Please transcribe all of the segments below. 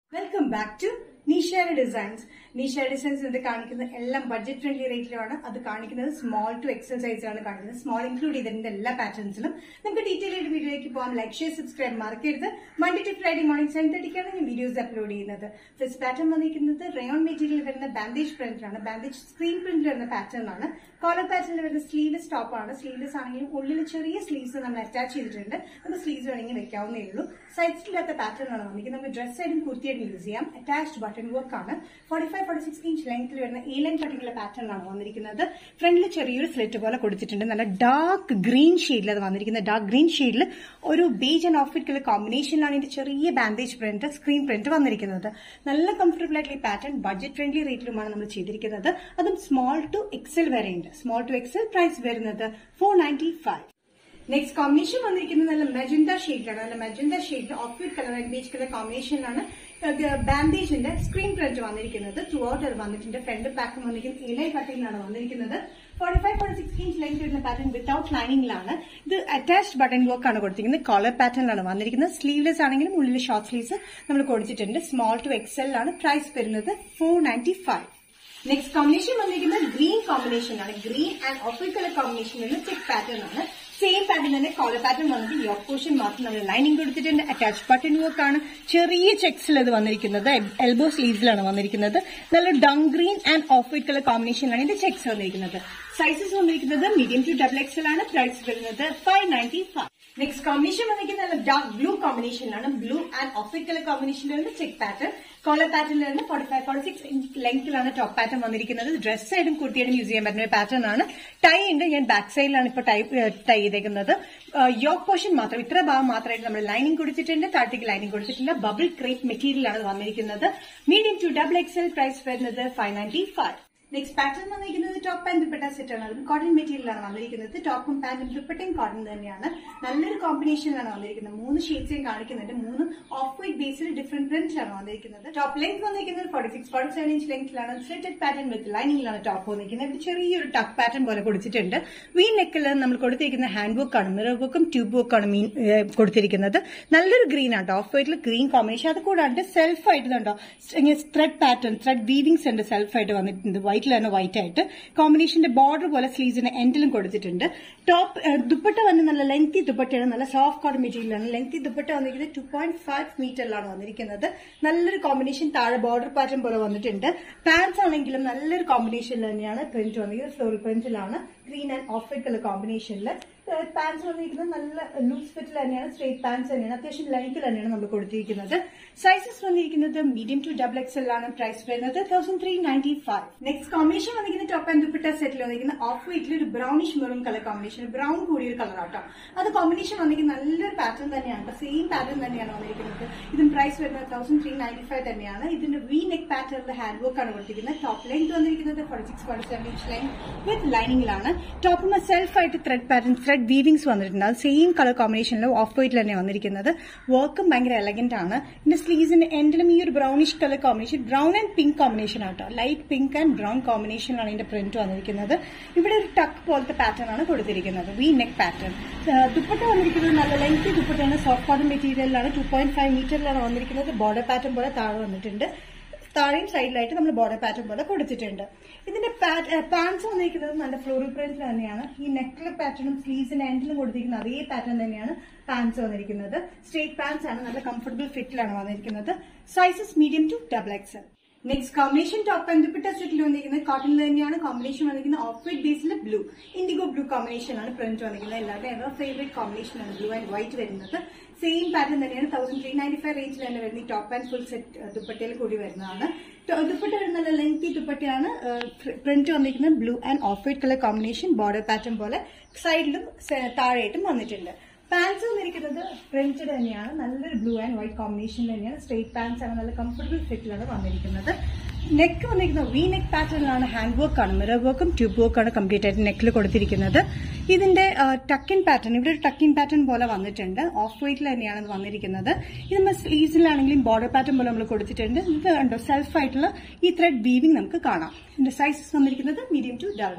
welcome back to നിഷയുടെ designs Nisha designs ഇത് കാണിക്കുന്ന എല്ലാം ബഡ്ജറ്റ് ഫ്രണ്ട്ലി റേറ്റിലാണ് അത് കാണിക്കുന്നത് സ്മോൾ ടു എക്സൽ സൈസിലാണ് കാണിക്കുന്നത് സ്മോൾ ഇൻക്ലൂഡ് ചെയ്തിട്ടുണ്ട് എല്ലാ പാറ്റേൺസിലും നമുക്ക് ഡീറ്റെയിൽ ആയിട്ട് വീഡിയോയിലേക്ക് പോകാം ലൈക്ക് ഷെയർ സബ്സ്ക്രൈബ് മറക്കരുത് Monday to Friday morning seven തേർട്ടിക്കാണ് ഞാൻ വീഡിയോസ് അപ്ലോഡ് ചെയ്യുന്നത് ഫസ്റ്റ് പാറ്റേൺ വന്നിരിക്കുന്നത് റയോൺ മെറ്റീരിയൽ വരുന്ന ബാൻഡേജ് പ്രിന്റാണ് ബാൻഡേജ് സ്ക്രീൻ പ്രിന്റ് വരുന്ന പാറ്റേൺ ആണ് കോളർ പാറ്റേണിൽ വരുന്ന സ്ലീവ്ലെസ് ടോപ്പ് ആണ് സ്ലീവ്ലെസ് ആണെങ്കിലും ഉള്ളിൽ ചെറിയ സ്ലീവ്സ് നമ്മൾ അറ്റാച്ച് ചെയ്തിട്ടുണ്ട് നമുക്ക് സ്ലീവ്സ് വേണമെങ്കിൽ വെക്കാവുന്നേ ഉള്ളൂ സൈഡ്സില്ലാത്ത പാറ്റേൺ ആണ് വന്നിരിക്കുന്നത് നമുക്ക് ഡ്രസ് ആയിട്ടും കുർത്തിയായിട്ടും യൂസ് ചെയ്യാം അറ്റാച്ച്ഡ് ബട്ടൺ വർക്ക് ആണ് forty five forty six inch ലെങ്ത്തിൽ വരുന്ന എ ലൈൻ കട്ടിങ്ങുള്ള പാറ്റേൺ ആണ് വന്നിരിക്കുന്നത് ഫ്രണ്ടിൽ ചെറിയൊരു സ്ലിറ്റ് പോലെ കൊടുത്തിട്ടുണ്ട് നല്ല ഡാർക്ക് ഗ്രീൻ ഷെയ്ഡിൽ അത് വന്നിരിക്കുന്നത് ഡാർക്ക് ഗ്രീൻ ഷെയ്ഡിൽ ഒരു ബേജ് ആൻഡ് ഓഫ് കളർ കോമ്പിനേഷനിലാണ് ഇതിന്റെ ചെറിയ ബാൻഡേജ് പ്രിന്റ് സ്ക്രീൻ പ്രിന്റ് വന്നിരിക്കുന്നത് നല്ല കംഫർട്ടബിൾ ആയിട്ടുള്ള ഈ പാറ്റേൺ ബഡ്ജറ്റ് ഫ്രണ്ട്ലി റേറ്റിലുമാണ് നമ്മൾ ചെയ്തിരിക്കുന്നത് അതും സ്മോൾ ടു എക്സൽ വരെ ഉണ്ട് സ്മോൾ ടു എക്സൽ പ്രൈസ് വരുന്നത് four ninety five next combination വന്നിരിക്കുന്നത് നല്ല മെജന്ത ഷെയ്ഡിലാണ് നല്ല മെജന്ത ഷെയ്ഡിൽ off white colour and beige colour കോമ്പിനേഷനിലാണ് ബാൻഡേജിന്റെ സ്ക്രീൻ പ്രിന്റ് വന്നിരിക്കുന്നത് ത്രൂ ഔട്ട് അത് വന്നിട്ടുണ്ട് ഫ്രണ്ട് ബാക്കും വന്നിരിക്കുന്നത് ഇലൈ കട്ടിങ്ങിലാണ് വന്നിരിക്കുന്നത് forty five forty six inch length വരുന്ന പാറ്റേൺ വിത്തൌട്ട് ലൈനിങ്ങിലാണ് ഇത് അറ്റാച്ച്ഡ് ബട്ടൺ വർക്ക് ആണ് കൊടുത്തിരിക്കുന്നത് കോളർ പാറ്റേണിലാണ് വന്നിരിക്കുന്നത് സ്ലീവ്ലെസ് ആണെങ്കിലും ഉള്ളിൽ ഷോർട്ട് സ്ലീവ്സ് നമ്മൾ കൊടുത്തിട്ടുണ്ട് സ്മോൾ ടു എക്സൽ ആണ് പ്രൈസ് വരുന്നത് four ninety five next combination വന്നിരിക്കുന്നത് ഗ്രീൻ കോമ്പിനേഷൻ ആണ് green and off colour combination വരുന്ന ചെക്ക് പാറ്റേൺ ആണ് സെയിം പാറ്റേൺ തന്നെ കോളർ പാറ്റേൺ വന്നിട്ട് യോക്ക് പോർഷൻ മാത്രം നമ്മൾ ലൈനിങ് കൊടുത്തിട്ടുണ്ട് അറ്റാച്ച് ബട്ടൺ വർക്ക് ആണ് ചെറിയ ചെക്സിൽ ഇത് വന്നിരിക്കുന്നത് എൽബോ സ്ലീവ്സിലാണ് വന്നിരിക്കുന്നത് നല്ല ഡങ് green and off white colour കോമ്പിനേഷനിലാണ് ഇതിന്റെ ചെക്സ് വന്നിരിക്കുന്നത് സൈസസ് വന്നിരിക്കുന്നത് മീഡിയം ടു ഡബിൾ എക്സൽ ആണ് പ്രൈസ് വരുന്നത് five ninety five next combination വന്നിരിക്കുന്നത് നല്ല ഡാർക്ക് ബ്ലൂ കോമ്പിനേഷനിലാണ് blue and off white colour കോമ്പിനേഷനിലാണ് ചെക്ക് പാറ്റേൺ കോളർ പാറ്റേണിലാണ് forty five forty six inch ലെങ്ത്തിലാണ് ടോപ്പ് പാറ്റേൺ വന്നിരിക്കുന്നത് ഡ്രസ് ആയിട്ടും കുർത്തിയായിട്ടും യൂസ് ചെയ്യാൻ പറ്റുന്ന പാറ്റേൺ ആണ് ടൈ ഉണ്ട് ഞാൻ ബാക്ക് സൈഡിലാണ് ഇപ്പോൾ ടൈ ടൈ ചെയ്തേക്കുന്നത് യോക്ക് പോർഷൻ മാത്രം ഇത്ര ഭാഗം മാത്രമായിട്ട് നമ്മൾ ലൈനിങ് കൊടുത്തിട്ടുണ്ട് താഴത്തേക്ക് ലൈനിങ് കൊടുത്തിട്ടില്ല ബബിൾ ക്രേപ്പ് മെറ്റീരിയലാണ് വന്നിരിക്കുന്നത് medium to double XL price വരുന്നത് five ninety five next pattern വന്നിരിക്കുന്നത് ടോപ്പ് ആൻഡ് ദുപ്പട്ട സെറ്റ് ആണ് അതും കോട്ടൺ മെറ്റീരിയലാണ് വന്നിരിക്കുന്നത് ടോപ്പും പാന്റും ദുപ്പട്ടയും കോട്ടൺ തന്നെയാണ് നല്ലൊരു കോമ്പിനേഷനിലാണ് വന്നിരിക്കുന്നത് മൂന്ന് ഷെയ്ഡ്സും കാണിക്കുന്നുണ്ട് മൂന്ന് ഓഫ് വൈറ്റ് ബേസിൽ ഡിഫറെന്റ് പ്രിന്റിലാണ് വന്നിരിക്കുന്നത് ടോപ്പ് ലെങ്ത് വന്നിരിക്കുന്നത് forty six forty seven inch ലെങ്ത്തിലാണ് സ്ലിറ്റഡ് പാറ്റേൺ വിത്ത് ലൈനിങ്ങിലാണ് ടോപ്പ് വന്നിരിക്കുന്നത് ഇവിടെ ചെറിയൊരു ടക്ക് പാറ്റേൺ പോലെ കൊടുത്തിട്ടുണ്ട് വി നെക്കിൽ നമ്മൾ കൊടുത്തിരിക്കുന്ന ഹാൻഡ് വർക്ക് ആണ് മിറർ വർക്കും ട്യൂബ് വർക്കാണ് മീൻ കൊടുത്തിരിക്കുന്നത് നല്ലൊരു ഗ്രീൻ ആണ് ഓഫ് വൈറ്റിൽ ഗ്രീൻ കോമ്പിനേഷൻ അത് കൂടാണ്ട് സെൽഫ് ആയിട്ട് ഇതുണ്ടോ ത്രെഡ് പാറ്റേൺ ത്രെഡ് വീവിങ്സ് ഉണ്ട് സെൽഫ് ആയിട്ട് വന്നിട്ടുണ്ട് വൈറ്റിൽ തന്നെ വൈറ്റ് ആയിട്ട് കോമ്പിനേഷന്റെ ബോർഡർ പോലെ സ്ലീവ്സിന്റെ എൻഡിലും കൊടുത്തിട്ടുണ്ട് ടോപ്പ് ദുപ്പട്ട വന്ന് നല്ല ലെങ്തി ദുപ്പട്ടയാണ് നല്ല സോഫ്റ്റ് കോട്ടൺ മെറ്റീരിയലാണ് ലെങ്തി ദുപ്പട്ട വന്നിരിക്കുന്നത് ടു പോയിന്റ് ഫൈവ് മീറ്ററിലാണ് വന്നിരിക്കുന്നത് നല്ലൊരു കോമ്പിനേഷൻ താഴെ ബോർഡർ പാറ്റേൺ പോലെ വന്നിട്ടുണ്ട് പാൻസ് ആണെങ്കിലും നല്ലൊരു കോമ്പിനേഷനിൽ തന്നെയാണ് പ്രിന്റ് വന്നിരിക്കുന്നത് ഫ്ലോറൽ പ്രിന്റിലാണ് green and off white colour കോമ്പിനേഷനിൽ പാൻസ് വന്നിരിക്കുന്നത് നല്ല ലൂസ് ഫിറ്റിൽ തന്നെയാണ് സ്ട്രേറ്റ് പാൻസ് തന്നെയാണ് അത്യാവശ്യം ലെങ്ത്തിൽ തന്നെയാണ് നമ്മൾ കൊടുത്തിരിക്കുന്നത് സൈസസ് വന്നിരിക്കുന്നത് മീഡിയം ടു ഡബിൾ എക്സൽ ആണ് പ്രൈസ് വരുന്നത് thousand three ninety five next combination വന്നിരിക്കുന്നത് ടോപ്പ് ആൻഡ് ദുപ്പട്ട സെറ്റിൽ വന്നിരിക്കുന്ന ഓഫ് വൈറ്റിൽ ഒരു brownish maroon colour combination brown കൂടിയ ഒരു കളർ ആട്ടോ അത് കോമ്പിനേഷൻ വന്നിരിക്കുന്ന നല്ലൊരു പാറ്റേൺ തന്നെയാണ് സെയിം പാറ്റേൺ തന്നെയാണ് വന്നിരിക്കുന്നത് ഇതിന് പ്രൈസ് വരുന്നത് തൗസൻഡ് ത്രീ നയൻറ്റി ഫൈവ് തന്നെയാണ് ഇതിന്റെ വി നെക്ക് പാറ്റേണിൽ ഹാൻഡ് വർക്ക് ആണ് കൊടുത്തിരിക്കുന്നത് ടോപ്പ് ലെങ്ത് വന്നിരിക്കുന്നത് forty six forty seven inch length with ലൈനിങ്ങിലാണ് ടോപ്പ് സെൽഫ് ആയിട്ട് ത്രെഡ് പാറ്റേൺ ത്രെഡ് വീവിങ്സ് വന്നിട്ടുണ്ട് അത് സെയിം കളർ കോമ്പിനേഷനിൽ ഓഫ് വൈറ്റിൽ തന്നെ വന്നിരിക്കുന്നത് വർക്കും ഭയങ്കര എലഗന്റ് ആണ് ഇതിന്റെ സ്ലീവ്സിന്റെ എൻഡിലും ഈ ഒരു brownish colour combination brown and pink combination ആട്ടോ ലൈറ്റ് പിങ്ക് ആൻഡ് ബ്രൗൺ കോമ്പിനേഷനിലാണ് ഇതിന്റെ പ്രിന്റ് വന്നിരിക്കുന്നത് ഇവിടെ ഒരു ടക്ക് പോലത്തെ പാറ്റേൺ ആണ് കൊടുത്തിരിക്കുന്നത് വി നെക്ക് പാറ്റേൺ ദുപ്പട്ട വന്നിരിക്കുന്നത് നല്ല ലെങ്തി ദുപ്പട്ടയാണ് സോഫ്റ്റ് കോട്ടൺ മെറ്റീരിയലിലാണ് ടു പോയിന്റ് ഫൈവ് മീറ്ററിലാണ് വന്നിരിക്കുന്നത് ബോർഡർ പാറ്റേൺ പോലെ താഴെ വന്നിട്ടുണ്ട് താഴെയും സൈഡിലായിട്ട് നമ്മൾ ബോർഡർ പാറ്റേൺ പോലെ കൊടുത്തിട്ടുണ്ട് ഇതിന്റെ പാൻസ് വന്നിരിക്കുന്നത് നല്ല ഫ്ലോറൽ പ്രിന്റ് തന്നെയാണ് ഈ നെക്കിലെ പാറ്റേണും സ്ലീവ്സിന്റെ എൻഡിലും കൊടുത്തിരിക്കുന്ന അതേ പാറ്റേൺ തന്നെയാണ് പാൻസ് വന്നിരിക്കുന്നത് സ്ട്രേറ്റ് പാൻസ് ആണ് നല്ല കംഫർട്ടബിൾ ഫിറ്റിലാണ് വന്നിരിക്കുന്നത് sizes medium to double XL next combination top and dupatta സെറ്റിൽ വന്നിരിക്കുന്നത് കോട്ടണിൽ തന്നെയാണ് കോമ്പിനേഷൻ വന്നിരിക്കുന്നത് ഓഫ് വൈറ്റ് ബേസിൽ ബ്ലൂ ഇൻഡിഗോ ബ്ലൂ കോമ്പിനേഷൻ ആണ് പ്രിന്റ് വന്നിരിക്കുന്നത് എല്ലാവരുടെയും എവർ ഫേവറേറ്റ് കോമ്പിനേഷൻ ആണ് ബ്ലൂ ആൻഡ് വൈറ്റ് വരുന്നത് സെയിം പാറ്റേൺ തന്നെയാണ് തൗസൻഡ് ത്രീ നയൻറ്റി ഫൈവ് റേഞ്ചിൽ തന്നെ വരുന്ന ഈ ടോപ്പ് ആൻഡ് ഫുൾ സെറ്റ് ദുപ്പട്ടയിൽ കൂടി വരുന്നതാണ് ദുപ്പട്ട വരുന്ന നല്ല ലെങ്തി ദുപ്പട്ടയാണ് പ്രിന്റ് വന്നിരിക്കുന്നത് blue and off white colour combination border pattern പോലെ സൈഡിലും താഴെയായിട്ടും വന്നിട്ടുണ്ട് പാൻസ് വന്നിരിക്കുന്നത് പ്രിന്റഡ് തന്നെയാണ് നല്ലൊരു ബ്ലൂ ആൻഡ് വൈറ്റ് കോമ്പിനേഷൻ തന്നെയാണ് സ്ട്രേറ്റ് പാൻസ് ആണ് നല്ല കംഫർട്ടബിൾ ഫിറ്റിലാണ് വന്നിരിക്കുന്നത് നെക്ക് വന്നിരിക്കുന്നത് വി നെക്ക് പാറ്റേണിലാണ് ഹാൻഡ് വർക്ക് ആണ് മിറർ വർക്കും ട്യൂബ് വർക്കാണ് കംപ്ലീറ്റ് ആയിട്ട് നെക്കിൽ കൊടുത്തിരിക്കുന്നത് ഇതിന്റെ ടക്കിൻ പാറ്റേൺ ഇവിടെ ഒരു ടക്കിൻ പാറ്റേൺ പോലെ വന്നിട്ടുണ്ട് ഓഫ് വൈറ്റിൽ തന്നെയാണ് ഇത് വന്നിരിക്കുന്നത് ഇത് നമ്മൾ സ്ലീവ്സിലാണെങ്കിലും ബോർഡർ പാറ്റേൺ പോലെ നമ്മൾ കൊടുത്തിട്ടുണ്ട് ഇത് കണ്ടോ സെൽഫ് ആയിട്ടുള്ള ഈ ത്രെഡ് വീവിംഗ് നമുക്ക് കാണാം ഇതിന്റെ സൈസസ് വന്നിരിക്കുന്നത് medium to double X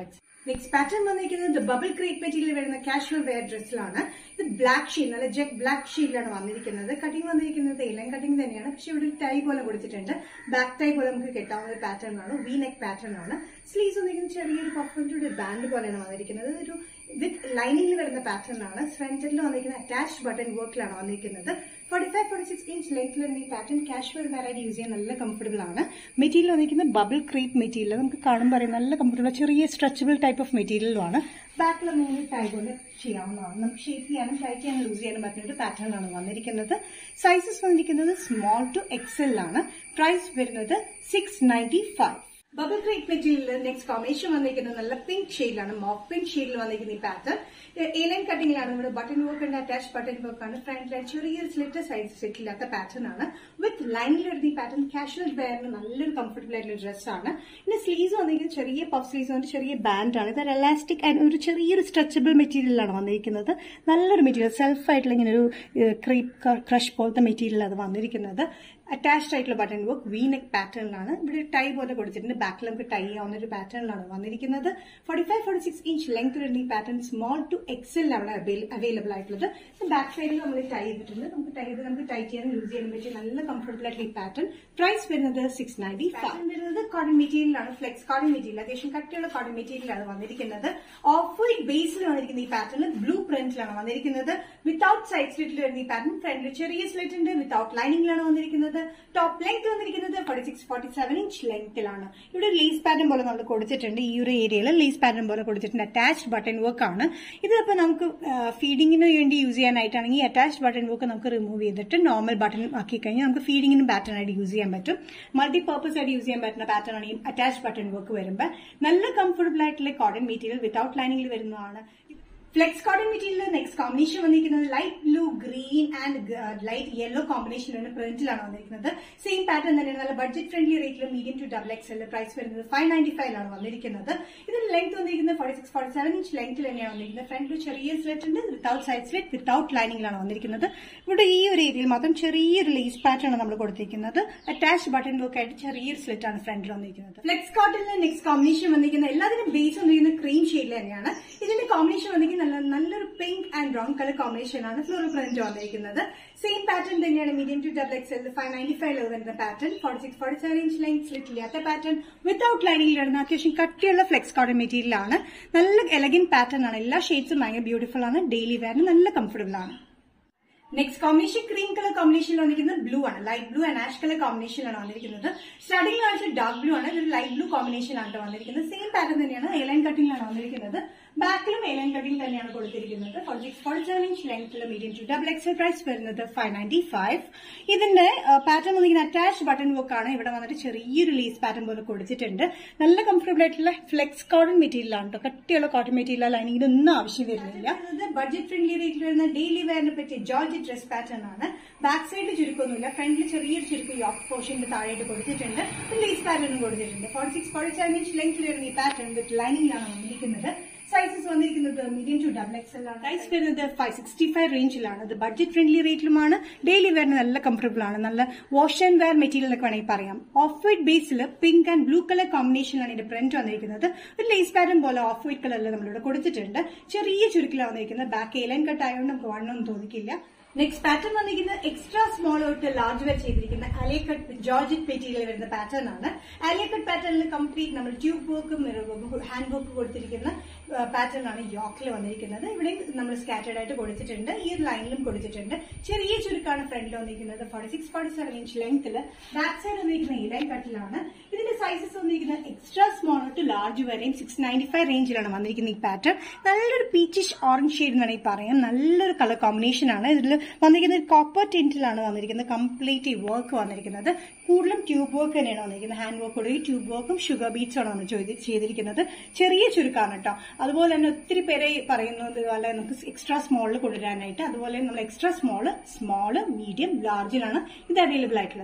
next pattern വന്നിരിക്കുന്നത് ബബിൾ ക്രീപ്പ് മെറ്റീരിയൽ വരുന്ന കാഷ്വൽ വെയർ ഡ്രസ്സിലാണ് ഇത് ബ്ലാക്ക് ഷീഡ് നല്ല ജെറ്റ് ബ്ലാക്ക് ഷീഡിലാണ് വന്നിരിക്കുന്നത് കട്ടിങ് വന്നിരിക്കുന്നത് ഇലം കട്ടിങ് തന്നെയാണ് പക്ഷെ ഇവിടെ ഒരു ടൈ പോലെ കൊടുത്തിട്ടുണ്ട് ബാക്ക് ടൈ പോലെ നമുക്ക് കെട്ടാവുന്ന ഒരു പാറ്റേൺ ആണ് വി നെക്ക് പാറ്റേൺ ആണ് സ്ലീവ്സ് വന്നിരിക്കുന്നത് ചെറിയൊരു പഫിന്റെ ഒരു ബാൻഡ് പോലെയാണ് വന്നിരിക്കുന്നത് ഒരു വിത്ത് ലൈനിങ്ങിൽ വരുന്ന പാറ്റേൺ ആണ് ഫ്രണ്ടിൽ വന്നിരിക്കുന്ന അറ്റാച്ച്ഡ് ബട്ടൺ വർക്കിലാണ് വന്നിരിക്കുന്നത് forty five forty six inch ലെങ്ത്തിൽ വരുന്ന ഈ പാറ്റേൺ കാഷ്വൽ വെയറായിട്ട് യൂസ് ചെയ്യാൻ നല്ല കംഫർട്ടബിൾ ആണ് മെറ്റീരിയൽ വന്നിരിക്കുന്നത് ബബിൾ ക്രീപ്പ് മെറ്റീരിയൽ നമുക്ക് കാണുമ്പോൾ അറിയാം നല്ല കംഫർട്ടബിൾ ചെറിയ സ്ട്രെച്ചബിൾ ടൈപ്പ് ഓഫ് മെറ്റീരിയലുമാണ് ബാക്കിൽ മൂന്ന് ടൈ കൊണ്ട് ചെയ്യാവുന്നതാണ് നമുക്ക് ഷേപ്പ് ചെയ്യാനും ടൈറ്റ് ചെയ്യാനും ലൂസ് ചെയ്യാനും പറ്റുന്ന ഒരു പാറ്റേൺ ആണ് വന്നിരിക്കുന്നത് സൈസസ് വന്നിരിക്കുന്നത് സ്മോൾ ടു എക്സൽ ആണ് പ്രൈസ് വരുന്നത് six ninety five bubble crepe material next combination വന്നിരിക്കുന്നത് നല്ല പിങ്ക് ഷെയ്ഡിലാണ് മോക്ക് പിങ്ക് ഷെയ്ഡിൽ വന്നിരിക്കുന്ന ഈ പാറ്റേൺ ഏലൈൻ കട്ടിങ്ങിലാണ് നമ്മുടെ ബട്ടൺ വർക്ക് ഉണ്ട് അറ്റാച്ച് ബട്ടൺ വർക്ക് ആണ് ഫ്രണ്ടിലെ ചെറിയൊരു സ്ലിറ്റ് സൈസ് സെറ്റ് ഇല്ലാത്ത പാറ്റേൺ ആണ് വിത്ത് ലൈനിൽ വരുന്ന ഈ പാറ്റേൺ കാഷ്വൽ വെയറിന് നല്ലൊരു കംഫർട്ടബിൾ ആയിട്ടുള്ള ഡ്രസ്സാണ് പിന്നെ സ്ലീവ്സ് വന്നിരിക്കുന്നത് ചെറിയ പഫ് സ്ലീവ്സ് കൊണ്ട് ചെറിയ ബാൻഡ് ആണ് ഇത് എലാസ്റ്റിക് ആൻഡ് ഒരു ചെറിയൊരു സ്ട്രെച്ചബിൾ മെറ്റീരിയലാണ് വന്നിരിക്കുന്നത് നല്ലൊരു മെറ്റീരിയൽ സെൽഫ് ആയിട്ടുള്ള ഇങ്ങനെ ഒരു ക്രീപ്പ് ക്രഷ് പോലത്തെ മെറ്റീരിയൽ അത് വന്നിരിക്കുന്നത് അറ്റാച്ച്ഡ് ആയിട്ടുള്ള ബട്ടൺ വർക്ക് വി നെക്ക് പാറ്റേണിലാണ് ഇവിടെ ടൈ പോലെ കൊടുത്തിട്ടുണ്ട് ബാക്കിൽ നമുക്ക് ടൈ ആവുന്ന ഒരു പാറ്റേണിലാണ് വന്നിരിക്കുന്നത് forty five forty six inch length വരുന്ന ഈ പാറ്റേൺ സ്മോൾ ടു എക്സലിലാണ് അവൈലബിൾ ആയിട്ടുള്ളത് ബാക്ക് സൈഡിൽ നമ്മൾ ടൈ ചെയ്തിട്ടുണ്ട് നമുക്ക് ടൈ ചെയ്ത് നമുക്ക് ടൈറ്റ് ചെയ്യാനും യൂസ് ചെയ്യാനും പറ്റിയ നല്ല കംഫർട്ടബിൾ ആയിട്ടുള്ള ഈ പാറ്റേൺ പ്രൈസ് വരുന്നത് സിക്സ് നയൻറ്റി ഫൈവ് വരുന്നത് കോട്ടൺ മെറ്റീരിയലാണ് ഫ്ലെക്സ് കോട്ടൺ മെറ്റീരിയൽ അത്യാവശ്യം കട്ടിയുള്ള കോട്ടൺ മെറ്റീരിയലാണ് വന്നിരിക്കുന്നത് ഓഫ് വൈറ്റ് ബേസിൽ വന്നിരിക്കുന്ന ഈ പാറ്റേൺ ബ്ലൂ പ്രിന്റിലാണ് വന്നിരിക്കുന്നത് വിത്തൌട്ട് സൈഡ് സ്ലിറ്റിൽ വരുന്ന ഈ പാറ്റേൺ ഫ്രണ്ടിൽ ചെറിയ സ്ലിറ്റ് ഉണ്ട് വിത്തൌട്ട് ലൈനിങ്ങിലാണ് വന്നിരിക്കുന്നത് ടോപ്പ് ലെങ്ത് വന്നിരിക്കുന്നത് forty six forty seven inch ലെങ്ത്തിലാണ് ഇവിടെ ലേസ് പാറ്റേൺ പോലെ നമ്മൾ കൊടുത്തിട്ടുണ്ട് ഈ ഒരു ഏരിയയിൽ ലേസ് പാറ്റേൺ പോലെ കൊടുത്തിട്ടുണ്ട് അറ്റാച്ച്ഡ് ബട്ടൺ വർക്ക് ആണ് ഇതിപ്പോ നമുക്ക് ഫീഡിങ്ങിന് വേണ്ടി യൂസ് ചെയ്യാനായിട്ടാണെങ്കിൽ അറ്റാച്ച്ഡ് ബട്ടൺ വർക്ക് നമുക്ക് റിമൂവ് ചെയ്തിട്ട് നോർമൽ ബട്ടൺ ആക്കി കഴിഞ്ഞാൽ നമുക്ക് ഫീഡിങ്ങിനും പാറ്റേൺ ആയിട്ട് യൂസ് ചെയ്യാൻ പറ്റും മൾട്ടി പർപ്പസ് ആയിട്ട് യൂസ് ചെയ്യാൻ പറ്റുന്ന പാറ്റേൺ ആണ് ഈ അറ്റാച്ച്ഡ് ബട്ടൺ വർക്ക് വരുമ്പോൾ നല്ല കംഫർട്ടബിൾ ആയിട്ടുള്ള കോട്ടൺ മെറ്റീരിയൽ വിത്തൌട്ട് ലൈനിങ്ങിൽ വരുന്നതാണ് flex cotton material next combination വന്നിരിക്കുന്നത് light blue green and light yellow കോമ്പിനേഷനിലാണ് പ്രിന്റിലാണ് വന്നിരിക്കുന്നത് സെയിം പാറ്റേൺ തന്നെയാണ് നല്ല ബഡ്ജറ്റ് ഫ്രണ്ട്ലി റേറ്റിൽ medium to double X price വരുന്നത് ഫൈവ് നയൻറ്റി ഫൈവിലാണ് വന്നിരിക്കുന്നത് ഇതിന്റെ ലെങ്ത് വന്നിരിക്കുന്നത് forty six forty seven inch ലെങ്ത്തിൽ തന്നെയാണ് വന്നിരിക്കുന്നത് ഫ്രണ്ടിൽ ചെറിയ സ്ലെറ്റ് ഉണ്ട് വിത്തൌട്ട് സൈഡ് സ്ലെറ്റ് വിത്തൌട്ട് ലൈനിങ്ങിലാണ് വന്നിരിക്കുന്നത് ഇവിടെ ഈ ഒരു ഏരിയയിൽ മാത്രം ചെറിയൊരു ലേസ് പാറ്റേൺ ആണ് നമ്മൾ കൊടുത്തിരിക്കുന്നത് അറ്റാച്ച് ബട്ടൺ വർക്ക് ആയിട്ട് ചെറിയൊരു സ്ലെറ്റ് ആണ് ഫ്രണ്ടിൽ വന്നിരിക്കുന്നത് ഫ്ലെക്സ് കോട്ടണിലെ നെക്സ്റ്റ് കോമ്പിനേഷൻ വന്നിരിക്കുന്ന എല്ലാത്തിനും ബേസ് വന്നിരിക്കുന്ന ക്രീം ഷെയ്ഡിൽ തന്നെയാണ് ഇതിന്റെ കോമ്പിനേഷൻ വന്നിരിക്കുന്നത് നല്ല നല്ലൊരു pink and brown colour combination ആണ് ഫ്ലോറൽ പ്രിന്റ് വന്നിരിക്കുന്നത് സെയിം പാറ്റേൺ തന്നെയാണ് medium to double X L five ninety five വരുന്ന pattern forty six forty seven inch length slit ഇല്ലാത്ത പാറ്റേൺ വിത്തൌട്ട് ലൈനിങ്ങിൽ വരുന്ന അത്യാവശ്യം കട്ടിയുള്ള ഫ്ലെക്സ് കോട്ടൺ മെറ്റീരിയൽ ആണ് നല്ല എലഗൻ പാറ്റേൺ ആണ് എല്ലാ ഷെയ്ഡ്സും ഭയങ്കര ബ്യൂട്ടിഫുൾ ആണ് ഡെയിലി വെയറിന് നല്ല കംഫർട്ടബിൾ ആണ് നെക്സ്റ്റ് കോമ്പിനേഷൻ ക്രീം കളർ കോമ്പിനേഷനിൽ വന്നിരിക്കുന്നത് ബ്ലൂ ആണ് light blue and ash colour കോമ്പിനേഷനിലാണ് വന്നിരിക്കുന്നത് സ്റ്റാർട്ടിംഗ് കാണിച്ച ഡാർക്ക് ബ്ലൂ ആണ് ഇതൊരു ലൈറ്റ് ബ്ലൂ കോമ്പിനേഷൻ ആണ് വന്നിരിക്കുന്നത് സെയിം പാറ്റേൺ തന്നെയാണ് എലൈൻ കട്ടിംഗിലാണ് വന്നിരിക്കുന്നത് ബാക്കിലും എലൈൻ കട്ടിംഗ് തന്നെയാണ് കൊടുത്തിരിക്കുന്നത് forty six forty seven inch ലെങ്ത്തിൽ medium to double XL price വരുന്നത് ഫൈവ് നയൻറ്റി ഫൈവ് ഇതിന്റെ പാറ്റേൺ വന്നിരിക്കുന്ന അറ്റാച്ച് ബട്ടൺ വർക്ക് ആണ് ഇവിടെ വന്നിട്ട് ചെറിയൊരു ലേസ് പാറ്റേൺ പോലെ കൊടുത്തിട്ടുണ്ട് നല്ല കംഫർട്ടബിൾ ആയിട്ടുള്ള ഫ്ലെക്സ് കോട്ടൺ മെറ്റീരിയൽ ആണ് കേട്ടോ കട്ടിയുള്ള കോട്ടൺ മെറ്റീരിയൽ ലൈനിങ്ങിന് ഒന്നും ആവശ്യം വരുന്നില്ല ബഡ്ജറ്റ് ഫ്രണ്ട്ലി റേറ്റിൽ വരുന്ന ഡെയിലി വെയറിനെ പറ്റിയ ജോർജ് ഡ്രസ് പാറ്റേൺ ആണ് ബാക്ക് സൈഡിൽ ചുരുക്കൊന്നുമില്ല ഫ്രണ്ടിൽ ചെറിയൊരു ചുരുക്കം യോക്ക് പോർഷന്റെ താഴെയായിട്ട് കൊടുത്തിട്ടുണ്ട് ലേസ് പാറ്റേണും കൊടുത്തിട്ടുണ്ട് forty six forty seven inch ലെങ്ത്തിൽ വരുന്ന ഈ പാറ്റേൺ വിത്ത് ലൈനിങ്ങിലാണ് വന്നിരിക്കുന്നത് സൈസസ് വന്നിരിക്കുന്നത് മീഡിയം ടു ഡബിൾ എക്സ് ആണ് പ്രൈസ് വരുന്നത് ഫൈവ് സിക്സ്റ്റി ഫൈവ് റേഞ്ചിലാണ് ഇത് ബഡ്ജറ്റ് ഫ്രണ്ട്ലി റേറ്റിലുമാണ് ഡെയിലി വെയറിന് നല്ല കംഫർട്ടബിൾ ആണ് നല്ല വാഷ് ആൻഡ് വെയർ മെറ്റീരിയൽ ഒക്കെ വേണമെങ്കിൽ പറയാം ഓഫ് വൈറ്റ് ബേസിൽ പിങ്ക് ആൻഡ് ബ്ലൂ കളർ കോമ്പിനേഷനിലാണ് ഇതിന്റെ പ്രിന്റ് വന്നിരിക്കുന്നത് ഒരു ലേസ് പാറ്റേൺ പോലെ ഓഫ് വൈറ്റ് കളറിൽ നമ്മളിവിടെ കൊടുത്തിട്ടുണ്ട് ചെറിയ ചുരുക്കിലാണ് വന്നിരിക്കുന്നത് ബാക്ക് എലൈൻ കട്ട് ആയതുകൊണ്ട് നമുക്ക് വണ്ണൊന്നും തോന്നിക്കില്ല നെക്സ്റ്റ് പാറ്റേൺ വന്നിരിക്കുന്നത് എക്സ്ട്രാ സ്മോൾ തൊട്ട് ലാർജ് വരെ ചെയ്തിരിക്കുന്ന അലിയക്കട്ട് ജോർജറ്റ് മെറ്റീരിയൽ വരുന്ന പാറ്റേൺ ആണ് അലിയക്കട്ട് പാറ്റേണിൽ കംപ്ലീറ്റ് നമ്മൾ ട്യൂബ് വർക്കും മിറർ വർക്കും ഹാൻഡ് വർക്ക് കൊടുത്തിരിക്കുന്ന പാറ്റേൺ ആണ് യോക്കിൽ വന്നിരിക്കുന്നത് ഇവിടെ നമ്മൾ സ്കാറ്റേഡ് ആയിട്ട് കൊടുത്തിട്ടുണ്ട് ഈ ഒരു ലൈനിലും കൊടുത്തിട്ടുണ്ട് ചെറിയ ചുരുക്കാണ് ഫ്രണ്ടിൽ വന്നിരിക്കുന്നത് forty six forty seven inch ലെങ്ത്തിൽ ബാക്ക് സൈഡ് വന്നിരിക്കുന്ന ഈ ലൈൻ കട്ടിലാണ് ഇതിന്റെ സൈസസ് വന്നിരിക്കുന്നത് എക്സ്ട്രാ സ്മോൾ തൊട്ട് ലാർജ് വരെയും സിക്സ് നയൻറ്റി ഫൈവ് റേഞ്ചിലാണ് വന്നിരിക്കുന്ന ഈ പാറ്റേൺ നല്ലൊരു പീച്ചിഷ് ഓറഞ്ച് ഷെയ്ഡ് എന്നാണ് ഈ പറയാം നല്ലൊരു കളർ കോമ്പിനേഷൻ ആണ് ഇതിൽ വന്നിരിക്കുന്നത് കോപ്പർ ടിന്റിലാണ് വന്നിരിക്കുന്നത് കംപ്ലീറ്റ് ഈ വർക്ക് വന്നിരിക്കുന്നത് കൂടുതലും ട്യൂബ് വർക്ക് തന്നെയാണ് വന്നിരിക്കുന്നത് ഹാൻഡ് വർക്ക് കൂടി ട്യൂബ് വർക്കും ഷുഗർ ബീറ്റ്സും ആണ് വന്ന് ചെയ്തിരിക്കുന്നത് ചെറിയ ചുരുക്കാണ് കേട്ടോ അതുപോലെ തന്നെ ഒത്തിരി പേരെ പറയുന്നത് പോലെ നമുക്ക് എക്സ്ട്രാ സ്മോളിൽ കൊണ്ടുവരാനായിട്ട് അതുപോലെ നമ്മൾ എക്സ്ട്രാ സ്മോള് സ്മോള് മീഡിയം ലാർജിലാണ് ഇത് അവൈലബിൾ ആയിട്ടുള്ളത്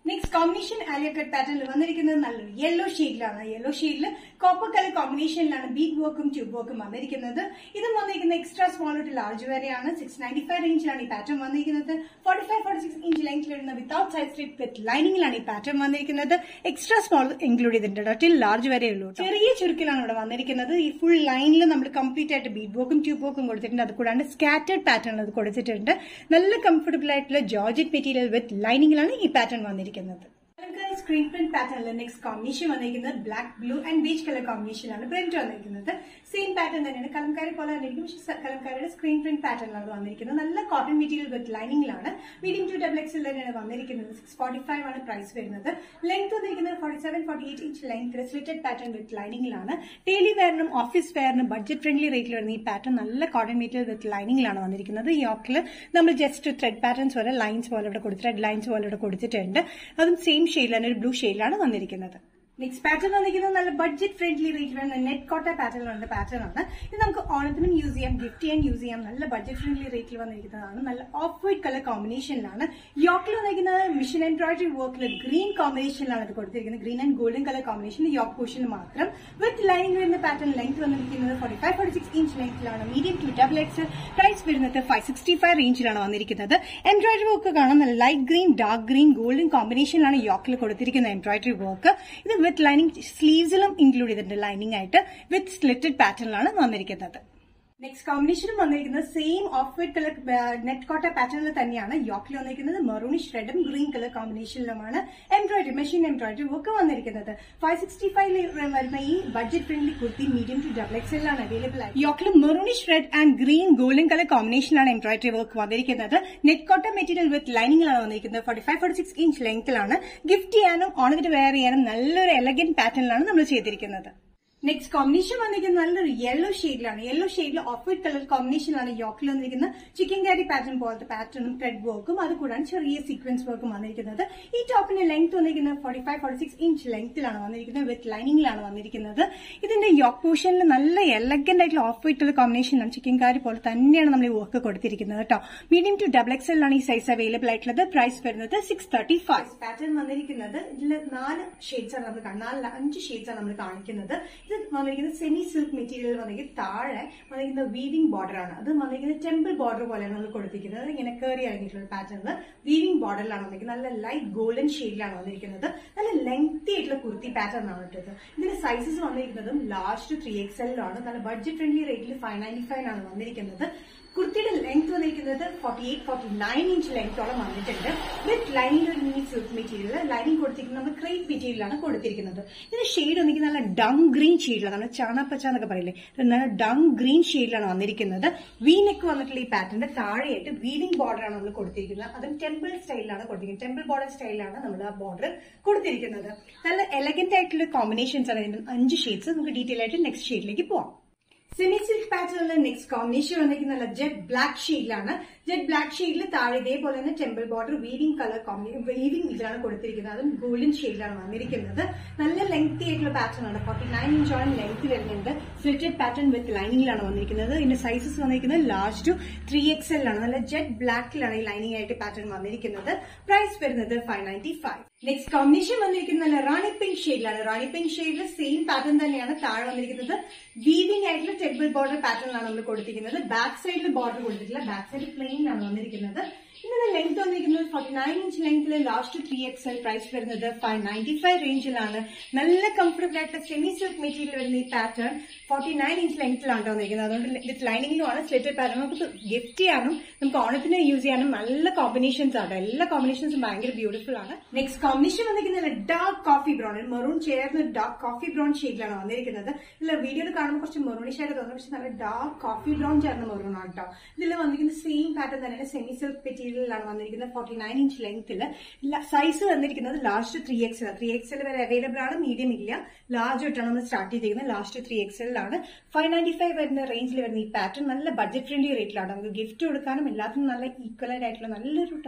നെക്സ്റ്റ് കോമ്പിനേഷൻ ആലിയ കട്ട് പാറ്റേണിൽ വന്നിരിക്കുന്നത് നല്ലൊരു യെല്ലോ ഷെയ്ഡിലാണ് യെല്ലോ ഷെയ്ഡിൽ കോപ്പർ കളർ കോമ്പിനേഷനിലാണ് ബീഡ് വർക്കും ട്യൂബ് വർക്കും വന്നിരിക്കുന്നത് ഇതും വന്നിരിക്കുന്നത് എക്സ്ട്രാ സ്മോൾ ടു ലാർജ് വരെയാണ് സിക്സ് നയൻറ്റി ഫൈവ് റേഞ്ചിലാണ് ഈ പാറ്റേൺ വന്നിരിക്കുന്നത് forty five forty six inch ലെങ്ത്തിൽ വരുന്ന വിത്തൗട്ട് സൈഡ് സ്ട്രിപ്പ് വിത്ത് ലൈനിങ്ങിലാണ് ഈ പാറ്റേൺ വന്നിരിക്കുന്നത് എക്സ്ട്രാ സ്മോൾ ഇൻക്ലൂഡ് ചെയ്തിട്ടുണ്ട് ടിൽ ലാർജ് വരെ ഉള്ളൂ ചെറിയ ചുരുക്കിലാണ് ഇവിടെ വന്നിരിക്കുന്നത് ഈ ഫുൾ ലൈനിൽ നമ്മൾ കംപ്ലീറ്റ് ആയിട്ട് ബീഡ് വർക്കും ട്യൂബ് വർക്കും കൊടുത്തിട്ടുണ്ട് അത് കൂടാണ്ട് സ്കാറ്റേഡ് പാറ്റേൺ അത് കൊടുത്തിട്ടുണ്ട് നല്ല കംഫർട്ടബിൾ ആയിട്ടുള്ള ജോർജറ്റ് മെറ്റീരിയൽ വിത്ത് ലൈനിങ്ങിലാണ് ഈ പാറ്റേൺ വന്നിരിക്കുന്നത് സ്ക്രീൻ പ്രിന്റ് പാറ്റേണിൽ നെക്സ്റ്റ് കോമ്പിനേഷൻ വന്നിരിക്കുന്നത് black blue and peach colour കോമ്പിനേഷനാണ് പ്രിന്റ് വന്നിരിക്കുന്നത് സെയിം പാറ്റേൺ തന്നെയാണ് കലംകാരി പോലെ തന്നെ ഇരിക്കും പക്ഷേ കലംകാരിയുടെ സ്ക്രീൻ പ്രിന്റ് പാറ്റേണിലാണ് വന്നിരിക്കുന്നത് നല്ല കോട്ടൺ മെറ്റീരിയൽ വിത്ത് ലൈനിങ്ങിലാണ് മീഡിയം ടു ഡബിൾ എക്സിൽ തന്നെയാണ് വന്നിരിക്കുന്നത് സിക്സ് ഫോർട്ടി ഫൈവ് ആണ് പ്രൈസ് വരുന്നത് ലെങ്ത് വന്നിരിക്കുന്നത് forty seven forty eight inch length slitted pattern with ലൈനിങ്ങിലാണ് ഡെയിലി വെയറിനും ഓഫീസ് വെയറിനും ബഡ്ജറ്റ് ഫ്രണ്ട്ലി റേറ്റിൽ വരുന്ന ഈ പാറ്റേൺ നല്ല കോട്ടൺ മെറ്റീരിയൽ വിത്ത് ലൈനിങ്ങിലാണ് വന്നിരിക്കുന്നത് ഈ യോക്കിൽ നമ്മൾ ജസ്റ്റ് ത്രെഡ് പാറ്റേൺസ് പോലെ ലൈൻസ് പോലെ ഇവിടെ കൊടുത്ത് ത്രെഡ് ലൈൻസ് പോലെ ഇവിടെ കൊടുത്തിട്ടുണ്ട് അതും സെയിം ഷെയ്ഡിൽ തന്നെ ഒരു ബ്ലൂ ഷെയ്ഡിലാണ് വന്നിരിക്കുന്നത് നെക്സ്റ്റ് പാറ്റേൺ വന്നിരിക്കുന്നത് നല്ല ബഡ്ജറ്റ് ഫ്രണ്ട്ലി റേറ്റ് വരുന്ന നെറ്റ് കോട്ട പാറ്റേൺ വരുന്ന പാറ്റേൺ ആണ് ഇത് നമുക്ക് ഓണത്തിനും യൂസ് ചെയ്യാം ഗിഫ്റ്റ് ചെയ്യാൻ യൂസ് ചെയ്യാം നല്ല ബഡ്ജറ്റ് ഫ്രണ്ട്ലി റേറ്റിൽ വന്നിരിക്കുന്നതാണ് നല്ല ഓഫ് വൈറ്റ് കളർ കോമ്പിനേഷനിലാണ് യോക്കിൽ വന്നിരിക്കുന്നത് മിഷൻ എംബ്രോയിഡറി വർക്കിൽ ഗ്രീൻ കോമ്പിനേഷനിലാണ് ഇത് കൊടുത്തിരിക്കുന്നത് green and golden colour combination yoke പോർഷനിൽ മാത്രം വിത്ത് ലൈനിങ് വരുന്ന പാറ്റേൺ ലെങ്ത് വന്നിരിക്കുന്നത് forty five forty six inch ലെങ്ത്തിലാണ് medium to double X price വരുന്നത് ഫൈവ് സിക്സ്റ്റി ഫൈവ് റേഞ്ചിലാണ് വന്നിരിക്കുന്നത് എംബ്രോയിഡറി വർക്ക് കാണാൻ നല്ല light green dark green golden കോമ്പിനേഷനിലാണ് യോക്കിൽ കൊടുത്തിരിക്കുന്ന എംബ്രോയിഡറി വർക്ക് ഇത് വിത്ത് ലൈനിങ് സ്ലീവ്സിലും ഇൻക്ലൂഡ് ചെയ്തിട്ടുണ്ട് ലൈനിങ് ആയിട്ട് വിത്ത് സ്ലിറ്റഡ് പാറ്റേണിലാണ് വന്നിരിക്കുന്നത് നെക്സ്റ്റ് കോമ്പിനേഷനും വന്നിരിക്കുന്നത് same off white colour net കോട്ട പാറ്റേണിൽ തന്നെയാണ് യോക്കിൽ വന്നിരിക്കുന്നത് മെറൂണിഷ് റെഡും ഗ്രീൻ കളർ കോമ്പിനേഷനിലുമാണ് എംബ്രോയിഡറി മെഷീൻ എംബ്രോയിഡറി വർക്ക് വന്നിരിക്കുന്നത് ഫൈവ് സിക്സ്റ്റി ഫൈവ് വരുന്ന ഈ budget friendly kurti medium to double എക്സലിലാണ് അവൈലബിൾ ആയി യോക്കിൽ maroonish red and green golden colour കോമ്പിനേഷനിലാണ് എംബ്രോയിഡറി വർക്ക് വന്നിരിക്കുന്നത് നെറ്റ് കോട്ട മെറ്റീരിയൽ വിത്ത് ലൈനിങ്ങിലാണ് വന്നിരിക്കുന്നത് forty five forty six inch ലെങ്ത്തിലാണ് ഗിഫ്റ്റ് ചെയ്യാനും ഓണത്തിന് വെയർ ചെയ്യാനും നല്ലൊരു എലഗന്റ് പാറ്റേണിലാണ് നമ്മൾ ചെയ്തിരിക്കുന്നത് നെക്സ്റ്റ് കോമ്പിനേഷൻ വന്നിരിക്കുന്നത് നല്ലൊരു യെല്ലോ ഷെയ്ഡിലാണ് യെല്ലോ ഷെയ്ഡിൽ ഓഫ് വൈറ്റ് കളർ കോമ്പിനേഷനാണ് യോക്കിൽ വന്നിരിക്കുന്ന ചിക്കൻ കാരി പാറ്റേൺ പോലത്തെ പാറ്റേണും ത്രെഡ് വർക്കും അത് കൂടാണ് ചെറിയ സീക്വൻസ് വർക്കും വന്നിരിക്കുന്നത് ഈ ടോപ്പിന്റെ ലെങ്ത് വന്നിരിക്കുന്നത് forty five forty six inch ലെങ്ത്തിലാണ് വന്നിരിക്കുന്നത് വിത്ത് ലൈനിങ്ങിലാണ് വന്നിരിക്കുന്നത് ഇതിന്റെ യോക്ക് പോർഷനിൽ നല്ല എലഗന്റ് ആയിട്ടുള്ള ഓഫ് വൈറ്റ് കളർ കോമ്പിനേഷനാണ് ചിക്കൻ കാരി പോലെ തന്നെയാണ് നമ്മൾ ഈ വർക്ക് കൊടുത്തിരിക്കുന്നത് കേട്ടോ മീഡിയം ടു ഡബിൾ എക്സലാണ് ഈ സൈസ് അവൈലബിൾ ആയിട്ടുള്ളത് പ്രൈസ് വരുന്നത് സിക്സ് തേർട്ടി ഫൈവ് പാറ്റേൺ വന്നിരിക്കുന്നത് ഇതിൽ നാല് ഷെയ്ഡ്സ് ആണ് നമ്മൾ നാല് അഞ്ച് ഷെയ്ഡ്സ് ആണ് നമ്മൾ കാണിക്കുന്നത് ഇത് വന്നിരിക്കുന്നത് സെമി സിൽക്ക് മെറ്റീരിയൽ വന്നിരിക്കുന്നത് താഴെ വന്നിരിക്കുന്ന വീവിംഗ് ബോർഡർ ആണ് അത് വന്നിരിക്കുന്നത് ടെമ്പിൾ ബോർഡർ പോലെയാണ് നമ്മൾ കൊടുത്തിരിക്കുന്നത് ഇങ്ങനെ കയറി ഇറങ്ങിയിട്ടുള്ള പാറ്റേണിൽ വീവിംഗ് ബോർഡറിലാണ് വന്നിരിക്കുന്നത് നല്ല ലൈറ്റ് ഗോൾഡൻ ഷെയ്ഡിലാണ് വന്നിരിക്കുന്നത് നല്ല ലെങ്തി ആയിട്ടുള്ള കുർത്തി പാറ്റേൺ ആണ് ഇട്ടത് ഇതിന്റെ സൈസസ് വന്നിരിക്കുന്നതും ലാർജ് ടു ത്രീ എക്സലിലാണ് നല്ല ബഡ്ജറ്റ് ഫ്രണ്ട്ലി റേറ്റിൽ ഫൈവ് നയൻറ്റി ഫൈവ് ആണ് വന്നിരിക്കുന്നത് കുർത്തിയുടെ ലെങ്ത് വന്നിരിക്കുന്നത് forty eight forty nine inch ലെങ്ത്തോളം വന്നിട്ടുണ്ട് വിത്ത് ലൈനിങ് ഒരു മിനി സിൽക്ക് മെറ്റീരിയൽ ലൈനിങ് കൊടുത്തിരിക്കുന്നത് നമ്മൾ ക്രേപ്പ് മെറ്റീരിയലാണ് കൊടുത്തിരിക്കുന്നത് ഇതിന്റെ ഷെയ്ഡ് വന്നിരിക്കുന്നത് നല്ല ഡങ് ഗ്രീൻ ഷെയ്ഡിലാണ് നമ്മൾ ചാണപ്പച്ച എന്നൊക്കെ പറയില്ലേ നല്ല ഡങ് ഗ്രീൻ ഷെയ്ഡിലാണ് വന്നിരിക്കുന്നത് വി നെക്ക് വന്നിട്ടുള്ള ഈ പാറ്റേണിന്റെ താഴെയായിട്ട് വീവിംഗ് ബോർഡർ ആണ് നമ്മൾ കൊടുത്തിരിക്കുന്നത് അതും ടെമ്പിൾ സ്റ്റൈലിലാണ് കൊടുത്തിരിക്കുന്നത് ടെമ്പിൾ ബോർഡർ സ്റ്റൈലിലാണ് നമ്മൾ ആ ബോർഡർ കൊടുത്തിരിക്കുന്നത് നല്ല എലഗന്റ് ആയിട്ടുള്ള കോമ്പിനേഷൻസ് ആണ് ഇതിന്റെ അഞ്ച് ഷെയ്ഡ്സ് നമുക്ക് ഡീറ്റെയിൽ ആയിട്ട് നെക്സ്റ്റ് ഷെയ്ഡിലേക്ക് പോവാം സെമി സിൽക്ക് പാറ്റേണിലെ നെക്സ്റ്റ് കോമ്പിനേഷൻ വന്നിരിക്കുന്ന ജെറ്റ് ബ്ലാക്ക് ഷെയ്ഡിലാണ് ജെറ്റ് ബ്ലാക്ക് ഷെയ്ഡിൽ താഴെ ഇതേപോലെ തന്നെ temple border weaving colour weaving ഇതിലാണ് കൊടുത്തിരിക്കുന്നത് അതും ഗോൾഡൻ ഷെയ്ഡിലാണ് വന്നിരിക്കുന്നത് നല്ല ലെങ്തി ആയിട്ടുള്ള പാറ്റേൺ ആണ് ഫോർട്ടി നയൻ ഇഞ്ചോളം ലെങ്ത് വരുന്നുണ്ട് സ്ലിറ്റഡ് പാറ്റേൺ വിത്ത് ലൈനിങ്ങിലാണ് വന്നിരിക്കുന്നത് ഇതിന്റെ സൈസസ് വന്നിരിക്കുന്നത് ലാർജ് ടു ത്രീ എക്സ് ആണ് നല്ല ജെറ്റ് ബ്ലാക്കിലാണ് ഈ ലൈനിങ് ആയിട്ട് പാറ്റേൺ വന്നിരിക്കുന്നത് പ്രൈസ് വരുന്നത് five ninety five next combination വന്നിരിക്കുന്നത് നല്ല റാണി പിങ്ക് ഷെയ്ഡിലാണ് റാണി പിങ്ക് ഷെയ്ഡിൽ സെയിം പാറ്റേൺ തന്നെയാണ് താഴെ വന്നിരിക്കുന്നത് വീവിംഗ് ആയിട്ടുള്ള ടെമ്പിൾ ബോർഡർ പാറ്റേണിലാണ് നമ്മൾ കൊടുത്തിരിക്കുന്നത് ബാക്ക് സൈഡിൽ ബോർഡർ കൊടുത്തിട്ടില്ല ബാക്ക് സൈഡ് പ്ലെയിൻ ആണ് വന്നിരിക്കുന്നത് ഇതിന്റെ ലെങ്ത് വന്നിരിക്കുന്നത് ഫോർട്ടി നയൻ ഇഞ്ച് ലെങ്ത്തിൽ last three X L price വരുന്നത് ഫൈവ് നയൻറ്റി ഫൈവ് റേഞ്ചിലാണ് നല്ല കംഫർട്ടബിൾ ആയിട്ടുള്ള സെമി സിൽക്ക് മെറ്റീരിയൽ വരുന്ന ഈ പാറ്റേൺ ഫോർട്ടി നയൻ ഇഞ്ച് ലെങ്ത്തിലാണ് വന്നിരിക്കുന്നത് അതുകൊണ്ട് വിത്ത് ലൈനിങ്ങിലുമാണ് സ്ലിറ്റഡ് പാറ്റേൺ നമുക്ക് ഗിഫ്റ്റ് ചെയ്യാനും നമുക്ക് ഓണത്തിന് യൂസ് ചെയ്യാനും നല്ല കോമ്പിനേഷൻസ് ആണ് എല്ലാ കോമ്പിനേഷൻസും ഭയങ്കര ബ്യൂട്ടിഫുൾ ആണ് നെക്സ്റ്റ് കോമ്പിനേഷൻ വന്നിരിക്കുന്നത് ഡാർക്ക് കോഫി ബ്രൗൺ മെറൂൺ ചേർന്ന് ഡാർക്ക് കോഫി ബ്രൗൺ ഷെയ്ഡിലാണ് വന്നിരിക്കുന്നത് ഇല്ല വീഡിയോയിൽ കാണുമ്പോൾ കുറച്ച് മെറൂണിഷ് ആയിട്ട് തോന്നുന്നു പക്ഷെ നല്ല ഡാർക്ക് കോഫി ബ്രൗൺ ചേർന്ന മെറൂൺ ആണ് കേട്ടോ ഇതിൽ വന്നിരിക്കുന്ന സെയിം പാറ്റേൺ തന്നെയാണ് സെമി സിൽക്ക് മെറ്റീരിയലിലാണ് വന്നിരിക്കുന്നത് ഫോർട്ടി നയൻ ഇഞ്ച് ലെങ്ത്തിൽ സൈസ് വന്നിരിക്കുന്നത് last three X three X വരെ അവൈലബിൾ ആണ് മീഡിയം ഇല്ല ലാർജ് ആയിട്ടാണ് നമ്മൾ സ്റ്റാർട്ട് ചെയ്തിരിക്കുന്നത് ലാസ്റ്റ് ത്രീ എക്സ് ആണ് ഫൈവ് നയൻറ്റി ഫൈവ് വരുന്ന റേഞ്ചിൽ വരുന്ന ഈ പാറ്റേൺ നല്ല ബഡ്ജറ്റ് ഫ്രണ്ട്ലി റേറ്റിലാണ് നമുക്ക് ഗിഫ്റ്റ് കൊടുക്കാനും എല്ലാത്തിനും നല്ല ഈക്വലൈഡ് ആയിട്ടുള്ള നല്ലൊരു ടാപ്പ്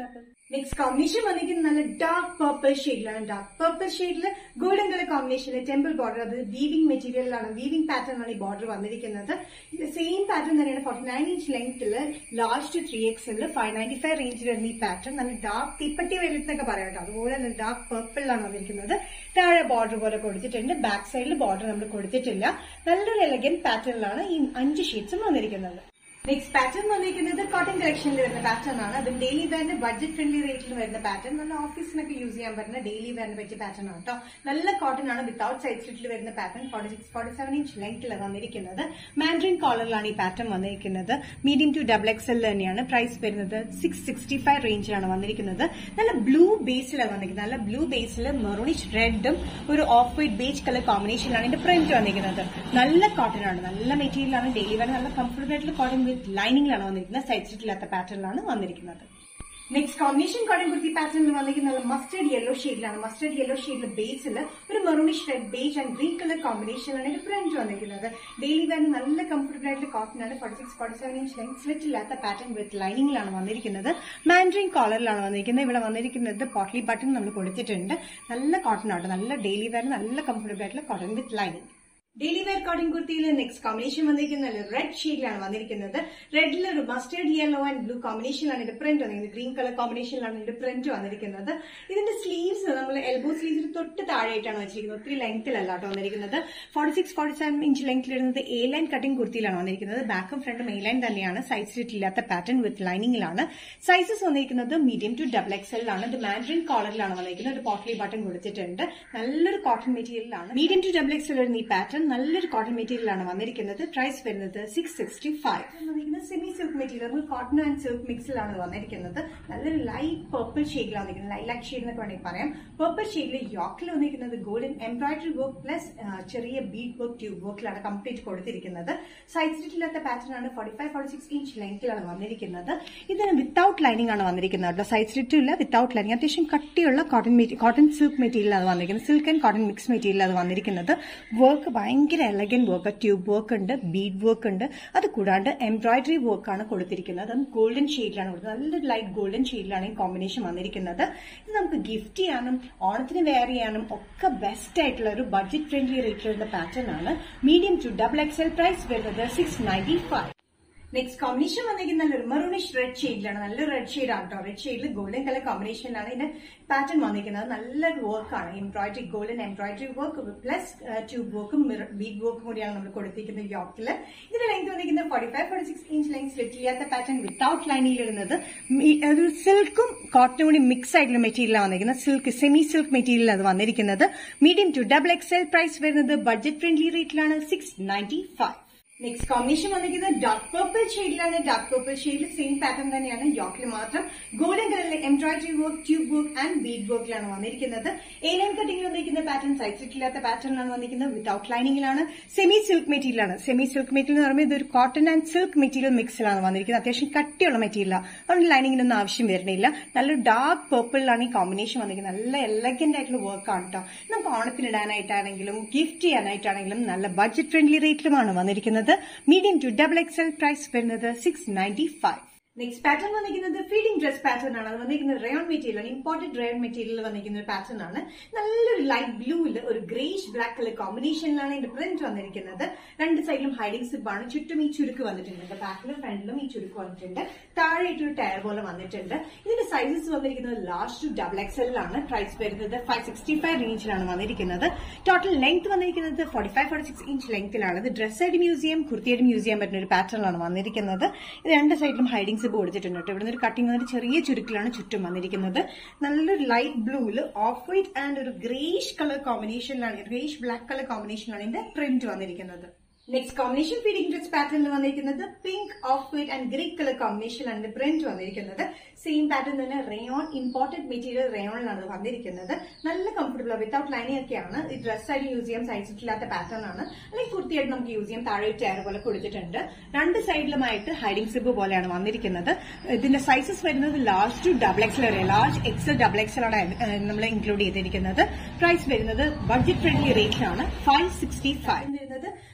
നെക്സ്റ്റ് കോമ്പിനേഷൻ വന്നിരിക്കുന്നത് നല്ല ഡാർക്ക് പർപ്പിൾ ഷെയ്ഡിലാണ് ഡാർക്ക് പർപ്പിൾ ഷെയ്ഡിൽ ഗോൾഡൻ കളർ കോമ്പിനേഷനിൽ ടെമ്പിൾ ബോർഡർ അത് വീവിംഗ് മെറ്റീരിയലിലാണ് വീവിംഗ് പാറ്റേൺ ആണ് ഈ ബോർഡർ വന്നിരിക്കുന്നത് ഇത് സെയിം പാറ്റേൺ തന്നെയാണ് ഫോർട്ടി നയൻ ഇഞ്ച് ലെങ്ത്തിൽ ലാർജ് ടു ത്രീ എക്സിൽ ഫൈവ് നയൻറ്റി ഫൈവ് റേഞ്ചിൽ വരുന്ന ഈ പാറ്റേൺ നല്ല ഡാർക്ക് തീപ്പട്ടി വരുന്നൊക്കെ പറയാം കേട്ടോ അതുപോലെ തന്നെ ഡാർക്ക് പർപ്പിളിലാണ് വന്നിരിക്കുന്നത് താഴെ ബോർഡർ പോലെ കൊടുത്തിട്ടുണ്ട് ബാക്ക് സൈഡിൽ ബോർഡർ നമ്മൾ കൊടുത്തിട്ടില്ല നല്ലൊരു എലഗൻ പാറ്റേണിലാണ് ഈ അഞ്ച് ഷീറ്റ്സും വന്നിരിക്കുന്നത് നെക്സ്റ്റ് പാറ്റേൺ വന്നിരിക്കുന്നത് കോട്ടൺ കളക്ഷനിൽ വരുന്ന പാറ്റേൺ ആണ് അത് ഡെയിലി വെയറിന്റെ ബഡ്ജറ്റ് ഫ്രണ്ട്ലി റേറ്റിൽ വരുന്ന പാറ്റേൺ നല്ല ഓഫീസിനൊക്കെ യൂസ് ചെയ്യാൻ പറ്റുന്ന ഡെയിലി വെയറിന് പറ്റിയ പാറ്റേൺ ആണ് കേട്ടോ നല്ല കോട്ടൺ ആണ് വിത്തൌട്ട് സൈഡ് സ്ലിറ്റിൽ വരുന്ന pattern forty six forty seven inch ലെങ്ത്തിൽ വന്നിരിക്കുന്നത് മാൻഡ്രിൻ കോളറിലാണ് ഈ പാറ്റേൺ വന്നിരിക്കുന്നത് മീഡിയം ടു ഡബിൾ എക്സൽ തന്നെയാണ് പ്രൈസ് വരുന്നത് സിക്സ് സിക്സ്റ്റി ഫൈവ് റേഞ്ചിലാണ് വന്നിരിക്കുന്നത് നല്ല ബ്ലൂ ബേസിലാണ് വന്നിരിക്കുന്നത് നല്ല ബ്ലൂ ബേസിൽ മെറൂണിഷ് റെഡും ഒരു ഓഫ് വൈറ്റ് ബേജ് കളർ കോമ്പിനേഷനിലാണ് ഇതിന്റെ പ്രിന്റ് വന്നിരിക്കുന്നത് നല്ല കോട്ടൺ ആണ് നല്ല മെറ്റീരിയൽ ആണ് ഡെയിലി വെയർ നല്ല കംഫർട്ടബിൾ ആയിട്ടുള്ള കോട്ടൺ വിത്ത് ലൈനിങ്ങിലാണ് വന്നിരിക്കുന്നത് സൈഡ് സ്റ്റിറ്റില്ലാത്ത പാറ്റേണിലാണ് വന്നിരിക്കുന്നത് നെക്സ്റ്റ് കോമ്പിനേഷൻ കോട്ടൺ കുർത്തി പാറ്റേണിൽ വന്നിരിക്കുന്ന മസ്റ്റേർഡ് യെല്ലോ ഷെയ്ഡിലാണ് മസ്റ്റേർഡ് യെല്ലോ ഷെയ്ഡിൽ ബേസിൽ ഒരു maroonish red beige and green colour കോമ്പിനേഷനിലാണ് ഇതിന്റെ പ്രിന്റ് വന്നിരിക്കുന്നത് ഡെയിലി വെയർ നല്ല കംഫർട്ടബിൾ ആയിട്ടുള്ള കോട്ടൺ ആണ് forty six forty seven inch length slit ഇല്ലാത്ത പാറ്റേൺ വിത്ത് ലൈനിങ്ങിലാണ് വന്നിരിക്കുന്നത് മാൻഡ്രിൻ കോളറിലാണ് വന്നിരിക്കുന്നത് ഇവിടെ വന്നിരിക്കുന്നത് പോട്ട്ലി ബട്ടൺ നമ്മൾ കൊടുത്തിട്ടുണ്ട് നല്ല കോട്ടൺ ആണ് നല്ല ഡെയിലി വെയർ നല്ല കംഫർട്ടബിൾ ആയിട്ടുള്ള cotton with lining daily wear cotton കുർത്തിയിൽ നെക്സ്റ്റ് കോമ്പിനേഷൻ വന്നിരിക്കുന്നത് റെഡ് ഷെയ്ഡിലാണ് വന്നിരിക്കുന്നത് റെഡിൽ ഒരു മസ്റ്റേർഡ് യെല്ലോ ആൻഡ് ബ്ലൂ കോമ്പിനേഷനിലാണ് ഇതിന്റെ പ്രിന്റ് വന്നിരിക്കുന്നത് ഗ്രീൻ കളർ കോമ്പിനേഷനിലാണ് ഇതിന്റെ പ്രിന്റ് വന്നിരിക്കുന്നത് ഇതിന്റെ സ്ലീവ്സ് നമ്മൾ എൽബോ സ്ലീവ്സിന് തൊട്ട് താഴെയായിട്ടാണ് വെച്ചിരിക്കുന്നത് ഒത്തിരി ലെങ്ത്തിലല്ല കേട്ടോ വന്നിരിക്കുന്നത് forty six forty seven inch ലെങ്ത്തിൽ വരുന്നത് എ ലൈൻ കട്ടിംഗ് കുർത്തിയിലാണ് വന്നിരിക്കുന്നത് ബാക്കും ഫ്രണ്ടും എ ലൈൻ തന്നെയാണ് സൈഡ് സ്ലിറ്റ് ഇല്ലാത്ത പാറ്റേൺ വിത്ത് ലൈനിങ്ങിലാണ് സൈസസ് വന്നിരിക്കുന്നത് മീഡിയം ടു ഡബിൾ എക്സലിലാണ് ഇത് മാൻഡ്രിൻ കോളറിലാണ് വന്നിരിക്കുന്നത് ഒരു പോട്ട്ലി ബട്ടൺ കൊടുത്തിട്ടുണ്ട് നല്ലൊരു കോട്ടൺ മെറ്റീരിയലാണ് മീഡിയം ടു ഡബിൾ എക്സൽ വരുന്ന ഈ പാറ്റേൺ നല്ലൊരു കോട്ടൺ മെറ്റീരിയലാണ് വന്നിരിക്കുന്നത് പ്രൈസ് വരുന്നത് സിക്സ് സിക്സ്റ്റി ഫൈവ് വന്നിരിക്കുന്നത് സെമി സിൽക്ക് മെറ്റീരിയൽ നമ്മൾ കോട്ടൺ ആൻഡ് സിൽക്ക് മിക്സിലാണ് വന്നിരിക്കുന്നത് നല്ലൊരു ലൈറ്റ് പർപ്പിൾ ഷെയ്ഡിലാണ് വന്നിരിക്കുന്നത് ലൈലാക്ക് ഷെയ്ഡ് എന്നൊക്കെ വേണമെങ്കിൽ പറയാം പർപ്പിൾ ഷെയ്ഡിൽ യോക്കിൽ വന്നിരിക്കുന്നത് ഗോൾഡൻ എംബ്രോയിഡറി വർക്ക് പ്ലസ് ചെറിയ ബീഡ് വർക്ക് ട്യൂബ് വർക്കിലാണ് കംപ്ലീറ്റ് കൊടുത്തിരിക്കുന്നത് സൈഡ് സ്റ്റിറ്റ് ഇല്ലാത്ത പാറ്റേൺ ആണ് forty five forty six inch ലെങ്ത്തിലാണ് വന്നിരിക്കുന്നത് ഇതിന് വിത്തൌട്ട് ലൈനിങ് ആണ് വന്നിരിക്കുന്നത് കേട്ടോ സൈഡ് സ്റ്റിറ്റും ഇല്ല വിത്തൌട്ട് ലൈനിങ് അത്യാവശ്യം കട്ടിയുള്ള കോട്ടൺ കോട്ടൺ സിൽക്ക് മെറ്റീരിയൽ അത് വന്നിരിക്കുന്നത് silk and cotton mix material അത് വന്നിരിക്കുന്നത് വർക്ക് ഭയങ്കര എലഗൻ വർക്ക് ട്യൂബ് വർക്ക് ഉണ്ട് ബീഡ് വർക്ക് ഉണ്ട് അത് കൂടാണ്ട് എംബ്രോയിഡറി വർക്ക് ആണ് കൊടുത്തിരിക്കുന്നത് അതും ഗോൾഡൻ ഷെയ്ഡിലാണ് കൊടുത്തത് നല്ലൊരു ലൈറ്റ് ഗോൾഡൻ ഷെയ്ഡിലാണ് ഈ കോമ്പിനേഷൻ വന്നിരിക്കുന്നത് ഇത് നമുക്ക് ഗിഫ്റ്റ് ചെയ്യാനും ഓണത്തിന് വെയർ ചെയ്യാനും ഒക്കെ ബെസ്റ്റ് ആയിട്ടുള്ള ഒരു ബഡ്ജറ്റ് ഫ്രണ്ട്ലി റേറ്റ് വരുന്ന പാറ്റേൺ ആണ് medium to double XL price വരുന്നത് six ninety five next combination വന്നിരിക്കുന്ന നല്ലൊരു മെറൂണിഷ് റെഡ് ഷെയ്ഡിലാണ് നല്ല റെഡ് ഷെയ്ഡ് ആണ് കേട്ടോ റെഡ് ഷെയ്ഡിൽ ഗോൾഡൻ കളർ കോമ്പിനേഷനിലാണ് ഇതിന്റെ പാറ്റേൺ വന്നിരിക്കുന്നത് നല്ലൊരു വർക്കാണ് embroidery golden embroidery work plus tube വർക്കും ബീഡ് വർക്കും കൂടിയാണ് നമ്മൾ കൊടുത്തിരിക്കുന്നത് യോക്കിൽ ഇതിന്റെ ലെങ്ത് വന്നിരിക്കുന്നത് forty five forty six inch length slit ചെയ്യാത്ത പാറ്റേൺ വിത്തൌട്ട് ലൈനിൽ ഇടുന്നത് ഒരു സിൽക്കും കോട്ടനും കൂടി മിക്സ് ആയിട്ടുള്ള മെറ്റീരിയലാണ് വന്നിരിക്കുന്നത് സിൽക്ക് സെമി സിൽക്ക് മെറ്റീരിയൽ അത് വന്നിരിക്കുന്നത് medium to double XL price വരുന്നത് ബഡ്ജറ്റ് ഫ്രണ്ട്ലി റേറ്റിലാണ് six ninety five next combination വന്നിരിക്കുന്നത് ഡാർക്ക് പർപ്പിൾ ഷെയ്ഡിലാണ് ഡാർക്ക് പർപ്പിൾ ഷെയ്ഡിൽ സെയിം പാറ്റേൺ തന്നെയാണ് യോക്കിൽ മാത്രം ഗോൾഡൻ കളറിലെ embroidery work tube work and bead വർക്കിലാണ് വന്നിരിക്കുന്നത് എ ലൈൻ കട്ടിംഗ് വന്നിരിക്കുന്ന പാറ്റേൺ സൈഡ് ഇല്ലാത്ത പാറ്റേണിലാണ് വന്നിരിക്കുന്നത് വിത്തൌട്ട് ലൈനിങ്ങിലാണ് സെമി സിൽക്ക് മെറ്റീരിയലാണ് സെമി സിൽക്ക് മെറ്റീരിയൽ എന്ന് പറയുമ്പോൾ ഇതൊരു കോട്ടൺ ആൻഡ് സിൽക്ക് മെറ്റീരിയൽ മിക്സിലാണ് വന്നിരിക്കുന്നത് അത്യാവശ്യം കട്ടിയുള്ള മെറ്റീരിയലാണ് അതുകൊണ്ട് ലൈനിങ്ങിനൊന്നും ആവശ്യം വരുന്നില്ല നല്ലൊരു ഡാർക്ക് പർപ്പിളിലാണ് ഈ കോമ്പിനേഷൻ വന്നിരിക്കുന്നത് നല്ല എലഗന്റ് ആയിട്ടുള്ള വർക്കാണ് കേട്ടോ നമുക്ക് ഓണത്തിന് ഇടാനായിട്ടാണെങ്കിലും ഗിഫ്റ്റ് ചെയ്യാനായിട്ടാണെങ്കിലും നല്ല ബഡ്ജറ്റ് ഫ്രണ്ട്ലി റേറ്റിലുമാണ് വന്നിരിക്കുന്നത് medium to double XL price വരുന്നത് six ninety five next pattern വന്നിരിക്കുന്നത് ഫീഡിംഗ് ഡ്രസ് പാറ്റേൺ ആണ് അത് വന്നിരിക്കുന്നത് റയോൺ മെറ്റീരിയൽ ആണ് ഇമ്പോർട്ടന്റ് റയോൺ മെറ്റീരിയൽ വന്നിരിക്കുന്ന ഒരു പാറ്റേൺ ആണ് നല്ലൊരു ലൈറ്റ് ബ്ലൂവിൽ ഒരു ഗ്രേഷ് ബ്ലാക്ക് കളർ കോമ്പിനേഷനിലാണ് ഇതിന്റെ പ്രിന്റ് വന്നിരിക്കുന്നത് രണ്ട് സൈഡിലും ഹൈഡിംഗ് സിബ് ആണ് ചുറ്റും ഈ ചുരുക്ക് വന്നിട്ടുണ്ട് ബാക്കിലും ഫ്രണ്ടിലും ഈ ചുരുക്ക് വന്നിട്ടുണ്ട് താഴെയായിട്ട് ഒരു ടയർ പോലെ വന്നിട്ടുണ്ട് ഇതിന്റെ സൈസസ് വന്നിരിക്കുന്നത് ലാർജ് ടു ഡബിൾ എക്സലിലാണ് പ്രൈസ് വരുന്നത് ഫൈവ് സിക്സ്റ്റി ഫൈവ് റേഞ്ചിലാണ് വന്നിരിക്കുന്നത് ടോട്ടൽ ലെങ്ത് വന്നിരിക്കുന്നത് forty five forty six inch ലെങ്ത്തിലാണ് ഇത് ഡ്രസ് സൈഡ് മ്യൂസിയം കുർത്തിയുടെ മ്യൂസിയം പറ്റുന്ന ഒരു പാറ്റേണിലാണ് വന്നിരിക്കുന്നത് ഇത് രണ്ട് സൈഡിലും ഹൈഡിംഗ് സിബ് കൊടുത്തിട്ടുണ്ട് കേട്ടോ ഇവിടുന്ന് ഒരു കട്ടിംഗ് വന്നിട്ട് ചെറിയ ചുരുക്കിലാണ് ചുറ്റും വന്നിരിക്കുന്നത് നല്ലൊരു ലൈറ്റ് ബ്ലൂവിൽ ഓഫ് വൈറ്റ് ആൻഡ് ഒരു ഗ്രേഷ് കളർ കോമ്പിനേഷനിലാണ് ഗ്രേഷ് ബ്ലാക്ക് കളർ കോമ്പിനേഷനിലാണ് ഇതിന്റെ പ്രിന്റ് വന്നിരിക്കുന്നത് നെക്സ്റ്റ് കോമ്പിനേഷൻ ഫീഡിംഗ് ഡ്രസ് പാറ്റേണിൽ വന്നിരിക്കുന്നത് pink off white and grey colour കോമ്പിനേഷനിലാണ് ഇതിന്റെ പ്രിന്റ് വന്നിരിക്കുന്നത് സെയിം പാറ്റേൺ തന്നെ റയോൺ ഇമ്പോർട്ടന്റ് മെറ്റീരിയൽ റയോണിലാണ് വന്നിരിക്കുന്നത് നല്ല കംഫർട്ടബിൾ വിത്തൌട്ട് ലൈനിങ് ഒക്കെയാണ് ഈ ഡ്രസ് ആയിട്ട് യൂസ് ചെയ്യാൻ സൈസ് ഇല്ലാത്ത പാറ്റേൺ ആണ് അല്ലെങ്കിൽ കുർത്തിയായിട്ട് നമുക്ക് യൂസ് ചെയ്യാം താഴെ ടയർ പോലെ കൊടുത്തിട്ടുണ്ട് രണ്ട് സൈഡിലുമായിട്ട് ഹൈഡിംഗ് സിബ് പോലെയാണ് വന്നിരിക്കുന്നത് ഇതിന്റെ സൈസസ് വരുന്നത് ലാർജ് ടു ഡബിൾ എക്സൽ വരെ ലാർജ് എക്സൽ ഡബിൾ എക്സൽ ആണ് നമ്മൾ ഇൻക്ലൂഡ് ചെയ്തിരിക്കുന്നത് പ്രൈസ് വരുന്നത് ബഡ്ജറ്റ് ഫ്രണ്ട്ലി റേറ്റിലാണ് ഫൈവ് സിക്സ്റ്റി ഫൈവ് വരുന്നത്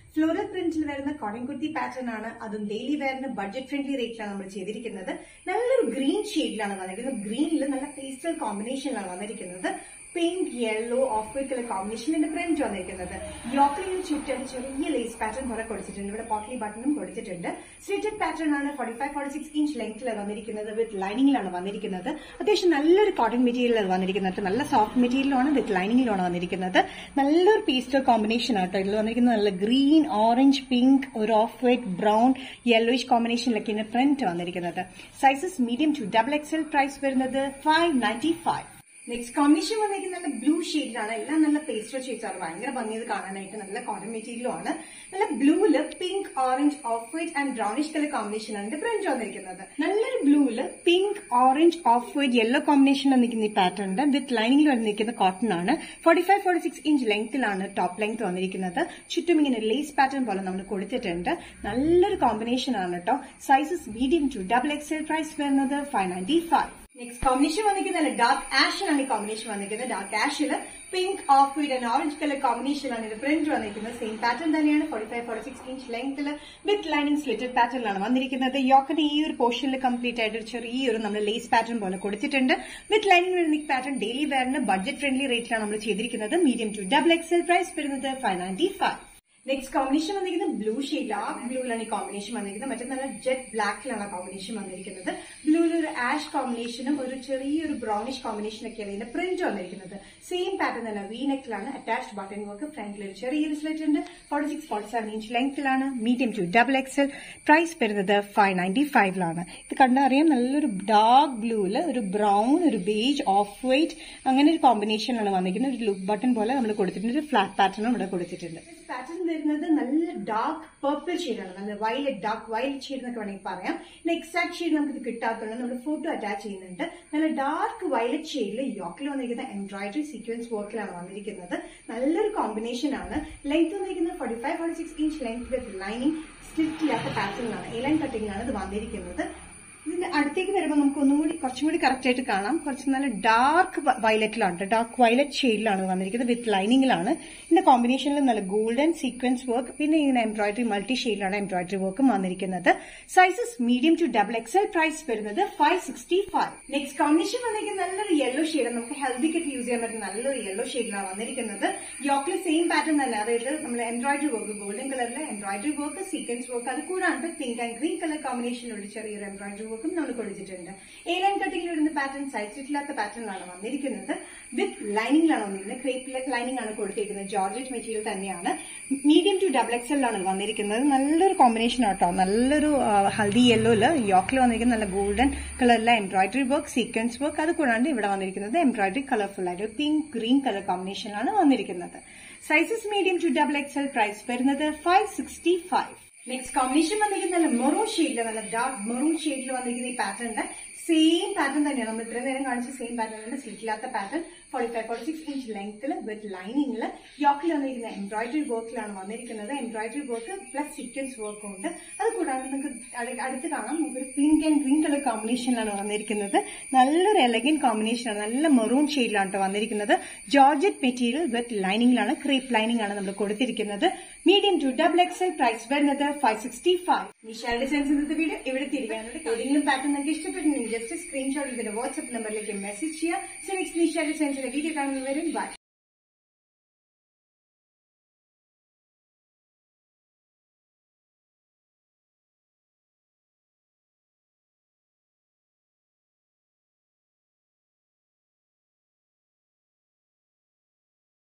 ഫ്ലോറൽ പ്രിന്റിൽ വരുന്ന കോട്ടൺ കുർത്തി പാറ്റേൺ ആണ് അതും ഡെയിലി വെയറിന് ബഡ്ജറ്റ് ഫ്രണ്ട്ലി റേറ്റിലാണ് നമ്മൾ ചെയ്തിരിക്കുന്നത് നല്ലൊരു ഗ്രീൻ ഷെയ്ഡിലാണ് വന്നിരിക്കുന്നത് ഗ്രീനിൽ നല്ല പേസ്റ്റൽ കോമ്പിനേഷനിലാണ് വന്നിരിക്കുന്നത് pink yellow off white colour കോമ്പിനേഷനിന്റെ പ്രിന്റ് വന്നിരിക്കുന്നത് യോക്കിലിന് ചുറ്റും ചെറിയ ലേസ് പാറ്റേൺ കുറെ കൊടുത്തിട്ടുണ്ട് ഇവിടെ പോട്ട്ലി ബട്ടണും കൊടുത്തിട്ടുണ്ട് സ്ലിറ്റഡ് പാറ്റേൺ ആണ് forty five forty six inch ലെങ്ത്തിൽ വന്നിരിക്കുന്നത് വിത്ത് ലൈനിങ്ങിലാണ് വന്നിരിക്കുന്നത് അത്യാവശ്യം നല്ലൊരു കോട്ടൺ മെറ്റീരിയൽ വന്നിരിക്കുന്നത് നല്ല സോഫ്റ്റ് മെറ്റീരിയലാണ് വിത്ത് ലൈനിങ്ങിലാണ് വന്നിരിക്കുന്നത് നല്ലൊരു പേസ്റ്റൽ കോമ്പിനേഷൻ ആട്ടോ ഇതിൽ വന്നിരിക്കുന്നത് നല്ല ഗ്രീൻ ഓറഞ്ച് പിങ്ക് ഒരു ഓഫ് വൈറ്റ് ബ്രൗൺ യെല്ലോയിഷ് കോമ്പിനേഷനിലൊക്കെയാണ് പ്രിന്റ് വന്നിരിക്കുന്നത് sizes medium to double XL price വരുന്നത് five ninety five next combination വന്നിരിക്കുന്നത് നല്ല ബ്ലൂ ഷെയ്ഡിലാണ് എല്ലാം നല്ല പേസ്റ്റൽ ഷെയ്ഡ്സ് ആണ് ഭയങ്കര ഭംഗിയത് കാണാനായിട്ട് നല്ല കോട്ടൺ മെറ്റീരിയലും ആണ് നല്ല ബ്ലൂവില് pink orange off white and brownish colour combination ആണ് പ്രിന്റ് വന്നിരിക്കുന്നത് നല്ലൊരു ബ്ലൂവില് pink orange off white yellow combination നിൽക്കുന്ന ഈ പാറ്റേൺ വിത്ത് ലൈനിങ്ങിൽ വന്നിരിക്കുന്ന കോട്ടൺ ആണ് forty five forty six inch ലെങ്ത്തിലാണ് ടോപ്പ് ലെങ്ത് വന്നിരിക്കുന്നത് ചുറ്റും ഇങ്ങനെ ലേസ് പാറ്റേൺ പോലെ നമ്മൾ കൊടുത്തിട്ടുണ്ട് നല്ലൊരു കോമ്പിനേഷൻ ആണ് കേട്ടോ sizes medium to double XL price വരുന്നത് five ninety five next combination വന്നിരിക്കുന്നത് ഡാർക്ക് ആഷിലാണ് ഈ കോമ്പിനേഷൻ വന്നിരിക്കുന്നത് ഡാർക്ക് ആഷിൽ pink off white and orange colour കോമ്പിനേഷനിലാണ് ഇത് പ്രിന്റ് വന്നിരിക്കുന്നത് സെയിം പാറ്റേൺ തന്നെയാണ് forty five forty six inch ലെങ്ത്തിൽ വിത്ത് ലൈനിങ് സ്ലിറ്റഡ് പാറ്റേണിലാണ് വന്നിരിക്കുന്നത് യോക്കിന്റെ ഈ ഒരു പോർഷനിൽ കംപ്ലീറ്റ് ആയിട്ട് ഒരു ചെറിയൊരു നമ്മൾ ലേസ് പാറ്റേൺ പോലെ കൊടുത്തിട്ടുണ്ട് വിത്ത് ലൈനിങ് വരുന്ന പാറ്റേൺ ഡെയിലി വെയറിന് ബഡ്ജറ്റ് ഫ്രണ്ട്ലി റേറ്റിലാണ് നമ്മൾ ചെയ്തിരിക്കുന്നത് medium to double XL price വരുന്നത് five ninety five next combination വന്നിരിക്കുന്നത് ബ്ലൂ ഷെയ്ഡ് ഡാർക്ക് ബ്ലൂവിലാണ് ഈ കോമ്പിനേഷൻ വന്നിരിക്കുന്നത് മറ്റേ നല്ല ജെറ്റ് ബ്ലാക്കിലാണ് കോമ്പിനേഷൻ വന്നിരിക്കുന്നത് ബ്ലൂവിൽ ഒരു ആഷ് കോമ്പിനേഷനും ഒരു ചെറിയൊരു ബ്രൗണിഷ് കോമ്പിനേഷൻ ഒക്കെയാണ് ഇതിന്റെ പ്രിന്റ് വന്നിരിക്കുന്നത് സെയിം പാറ്റേൺ തന്നെ വി നെക്കിലാണ് അറ്റാച്ച്ഡ് ബട്ടൺ വർക്ക് ഫ്രണ്ടിൽ ഒരു ചെറിയൊരു സ്ലെറ്റ് ഉണ്ട് forty six forty seven inch ലെങ്ത്തിലാണ് medium to double XL price വരുന്നത് ഫൈവ് നയൻറ്റി ഫൈവിലാണ് ഇത് കണ്ടറിയാം നല്ലൊരു ഡാർക്ക് ബ്ലൂവിൽ ഒരു ബ്രൗൺ ഒരു ബേജ് ഓഫ് വൈറ്റ് അങ്ങനെ ഒരു കോമ്പിനേഷനിലാണ് വന്നിരിക്കുന്നത് ഒരു ലുക്ക് ബട്ടൺ പോലെ നമ്മൾ കൊടുത്തിട്ടുണ്ട് ഒരു ഫ്ലാറ്റ് പാറ്റേണും ഇവിടെ കൊടുത്തിട്ടുണ്ട് പാറ്റേൺ വരുന്നത് നല്ല ഡാർക്ക് പർപ്പിൾ ഷെയ്ഡാണ് നല്ല വയലറ്റ് ഡാർക്ക് വയലറ്റ് ഷെയ്ഡ് എന്നൊക്കെ വേണമെങ്കിൽ പറയാം പിന്നെ എക്സാക്ട് ഷെയ്ഡ് നമുക്ക് ഇത് കിട്ടാത്തതുകൊണ്ട് നമ്മൾ ഫോട്ടോ അറ്റാച്ച് ചെയ്യുന്നുണ്ട് നല്ല ഡാർക്ക് വയലറ്റ് ഷെയ്ഡിൽ യോക്കിൽ വന്നിരിക്കുന്ന എംബ്രോയിഡറി സീക്വൻസ് വർക്കിലാണ് വന്നിരിക്കുന്നത് നല്ലൊരു കോമ്പിനേഷൻ ആണ് ലെങ്ത് വന്നിരിക്കുന്നത് forty five forty six inch length with lining slit ഇല്ലാത്ത പാറ്റേണിലാണ് എ ലൈൻ കട്ടിങ്ങിലാണ് ഇത് വന്നിരിക്കുന്നത് ഇതിന്റെ അടുത്തേക്ക് വരുമ്പോൾ നമുക്ക് ഒന്നും കൂടി കുറച്ചും കൂടി കറക്റ്റ് ആയിട്ട് കാണാം കുറച്ച് നല്ല ഡാർക്ക് വയലറ്റിലാണ് ഡാർക്ക് വയലറ്റ് ഷെയ്ഡിലാണ് വന്നിരിക്കുന്നത് വിത്ത് ലൈനിങ്ങിലാണ് ഇതിന്റെ കോമ്പിനേഷനിൽ നല്ല ഗോൾഡൻ സീക്വൻസ് വർക്ക് പിന്നെ ഇങ്ങനെ എംബ്രോയിഡറി മൾട്ടി ഷെയ്ഡിലാണ് എംബ്രോയിഡറി വർക്കും വന്നിരിക്കുന്നത് sizes medium to double XL price വരുന്നത് five sixty five next combination വന്നിരിക്കുന്നത് നല്ലൊരു യെല്ലോ ഷെയ്ഡ് നമുക്ക് ഹെൽത്തിക്ക് യൂസ് ചെയ്യാൻ പറ്റുന്ന നല്ലൊരു യെല്ലോ ഷെയ്ഡിലാണ് വന്നിരിക്കുന്നത് യോക്കിൽ സെയിം പാറ്റേൺ തന്നെ അതായത് നമ്മൾ എംബ്രോയിഡറി വർക്ക് ഗോൾഡൻ കളറിലെ എംബ്രോയിഡറി വർക്ക് സീക്വൻസ് വർക്ക് അത് കൂടാണ്ട് പിങ്ക് ആൻഡ് ഗ്രീൻ കളർ കോമ്പിനേഷനിലുള്ള ചെറിയൊരു എംബ്രോയിഡറി വർക്കും നമ്മൾ കൊടുത്തിട്ടുണ്ട് എ ലൈൻ കട്ടിങ്ങിൽ വരുന്ന പാറ്റേൺ സൈഡ് ഇല്ലാത്ത പാറ്റേണിലാണ് വന്നിരിക്കുന്നത് വിത്ത് ലൈനിങ്ങിലാണ് വന്നിരിക്കുന്നത് ക്രേപ്പ് ലൈനിങ് ആണ് കൊടുത്തിരിക്കുന്നത് ജോർജറ്റ് മെറ്റീരിയൽ തന്നെയാണ് മീഡിയം ടു ഡബിൾ എക്സലിലാണ് വന്നിരിക്കുന്നത് നല്ലൊരു കോമ്പിനേഷൻ ആട്ടോ നല്ലൊരു ഹൽദി യെല്ലോയില് യോക്കിൽ വന്നിരിക്കുന്ന നല്ല ഗോൾഡൻ കളറിലെ എംബ്രോയിഡറി വർക്ക് സീക്വൻസ് വർക്ക് അത് കൂടാണ്ട് ഇവിടെ വന്നിരിക്കുന്നത് എംബ്രോയിഡറി കളർഫുൾ ആയിട്ട് പിങ്ക് ഗ്രീൻ കളർ കോമ്പിനേഷനിലാണ് വന്നിരിക്കുന്നത് sizes medium to double XL price വരുന്നത് five sixty five next combination വന്നിരിക്കുന്ന നല്ല മെറൂൺ ഷെയ്ഡിൽ നല്ല ഡാർക്ക് മെറൂൺ ഷെയ്ഡിൽ വന്നിരിക്കുന്ന ഈ പാറ്റേണിന്റെ സെയിം പാറ്റേൺ തന്നെയാണ് നമ്മൾ ഇത്രയും നേരം കാണിച്ച സെയിം പാറ്റേൺ ആണ് സ്ലിറ്റില്ലാത്ത pattern forty five forty six inch ലെങ്ത്തിൽ വിത്ത് ലൈനിങ്ങിൽ യോക്കിൽ വന്നിരിക്കുന്ന എംബ്രോയിഡറി വർക്കിലാണ് വന്നിരിക്കുന്നത് എംബ്രോയിഡറി വർക്ക് പ്ലസ് സീക്വൻസ് വർക്കും ഉണ്ട് അത് കൂടാതെ നിങ്ങൾക്ക് അട് അടുത്ത് കാണാം നമുക്കൊരു പിങ്ക് ആൻഡ് ഗ്രീൻ കളർ കോമ്പിനേഷനിലാണ് വന്നിരിക്കുന്നത് നല്ലൊരു എലഗൻ കോമ്പിനേഷനാണ് നല്ല മെറൂൺ ഷെയ്ഡിലാണ് ട്ടോ വന്നിരിക്കുന്നത് ജോർജറ്റ് മെറ്റീരിയൽ വിത്ത് ലൈനിങ്ങിലാണ് ക്രേപ്പ് ലൈനിങ് ആണ് നമ്മൾ കൊടുത്തിരിക്കുന്നത് medium to double XL price വരുന്നത് five sixty five Nisha designs ഇന്നത്തെ വീഡിയോ ഇവിടെ തിരികാനുണ്ട് ഏതെങ്കിലും പാറ്റേൺ നിങ്ങൾക്ക് ഇഷ്ടപ്പെട്ടിട്ടുണ്ടെങ്കിൽ ജസ്റ്റ് സ്ക്രീൻഷോട്ട് ഇതിന്റെ വാട്സ്ആപ്പ് നമ്പറിലേക്ക് മെസ്സേജ് ചെയ്യുക സോ നെക്സ്റ്റ് നിഷാ ഡിസൈൻസിന്റെ വീഡിയോ കാണുന്നവരും ബൈ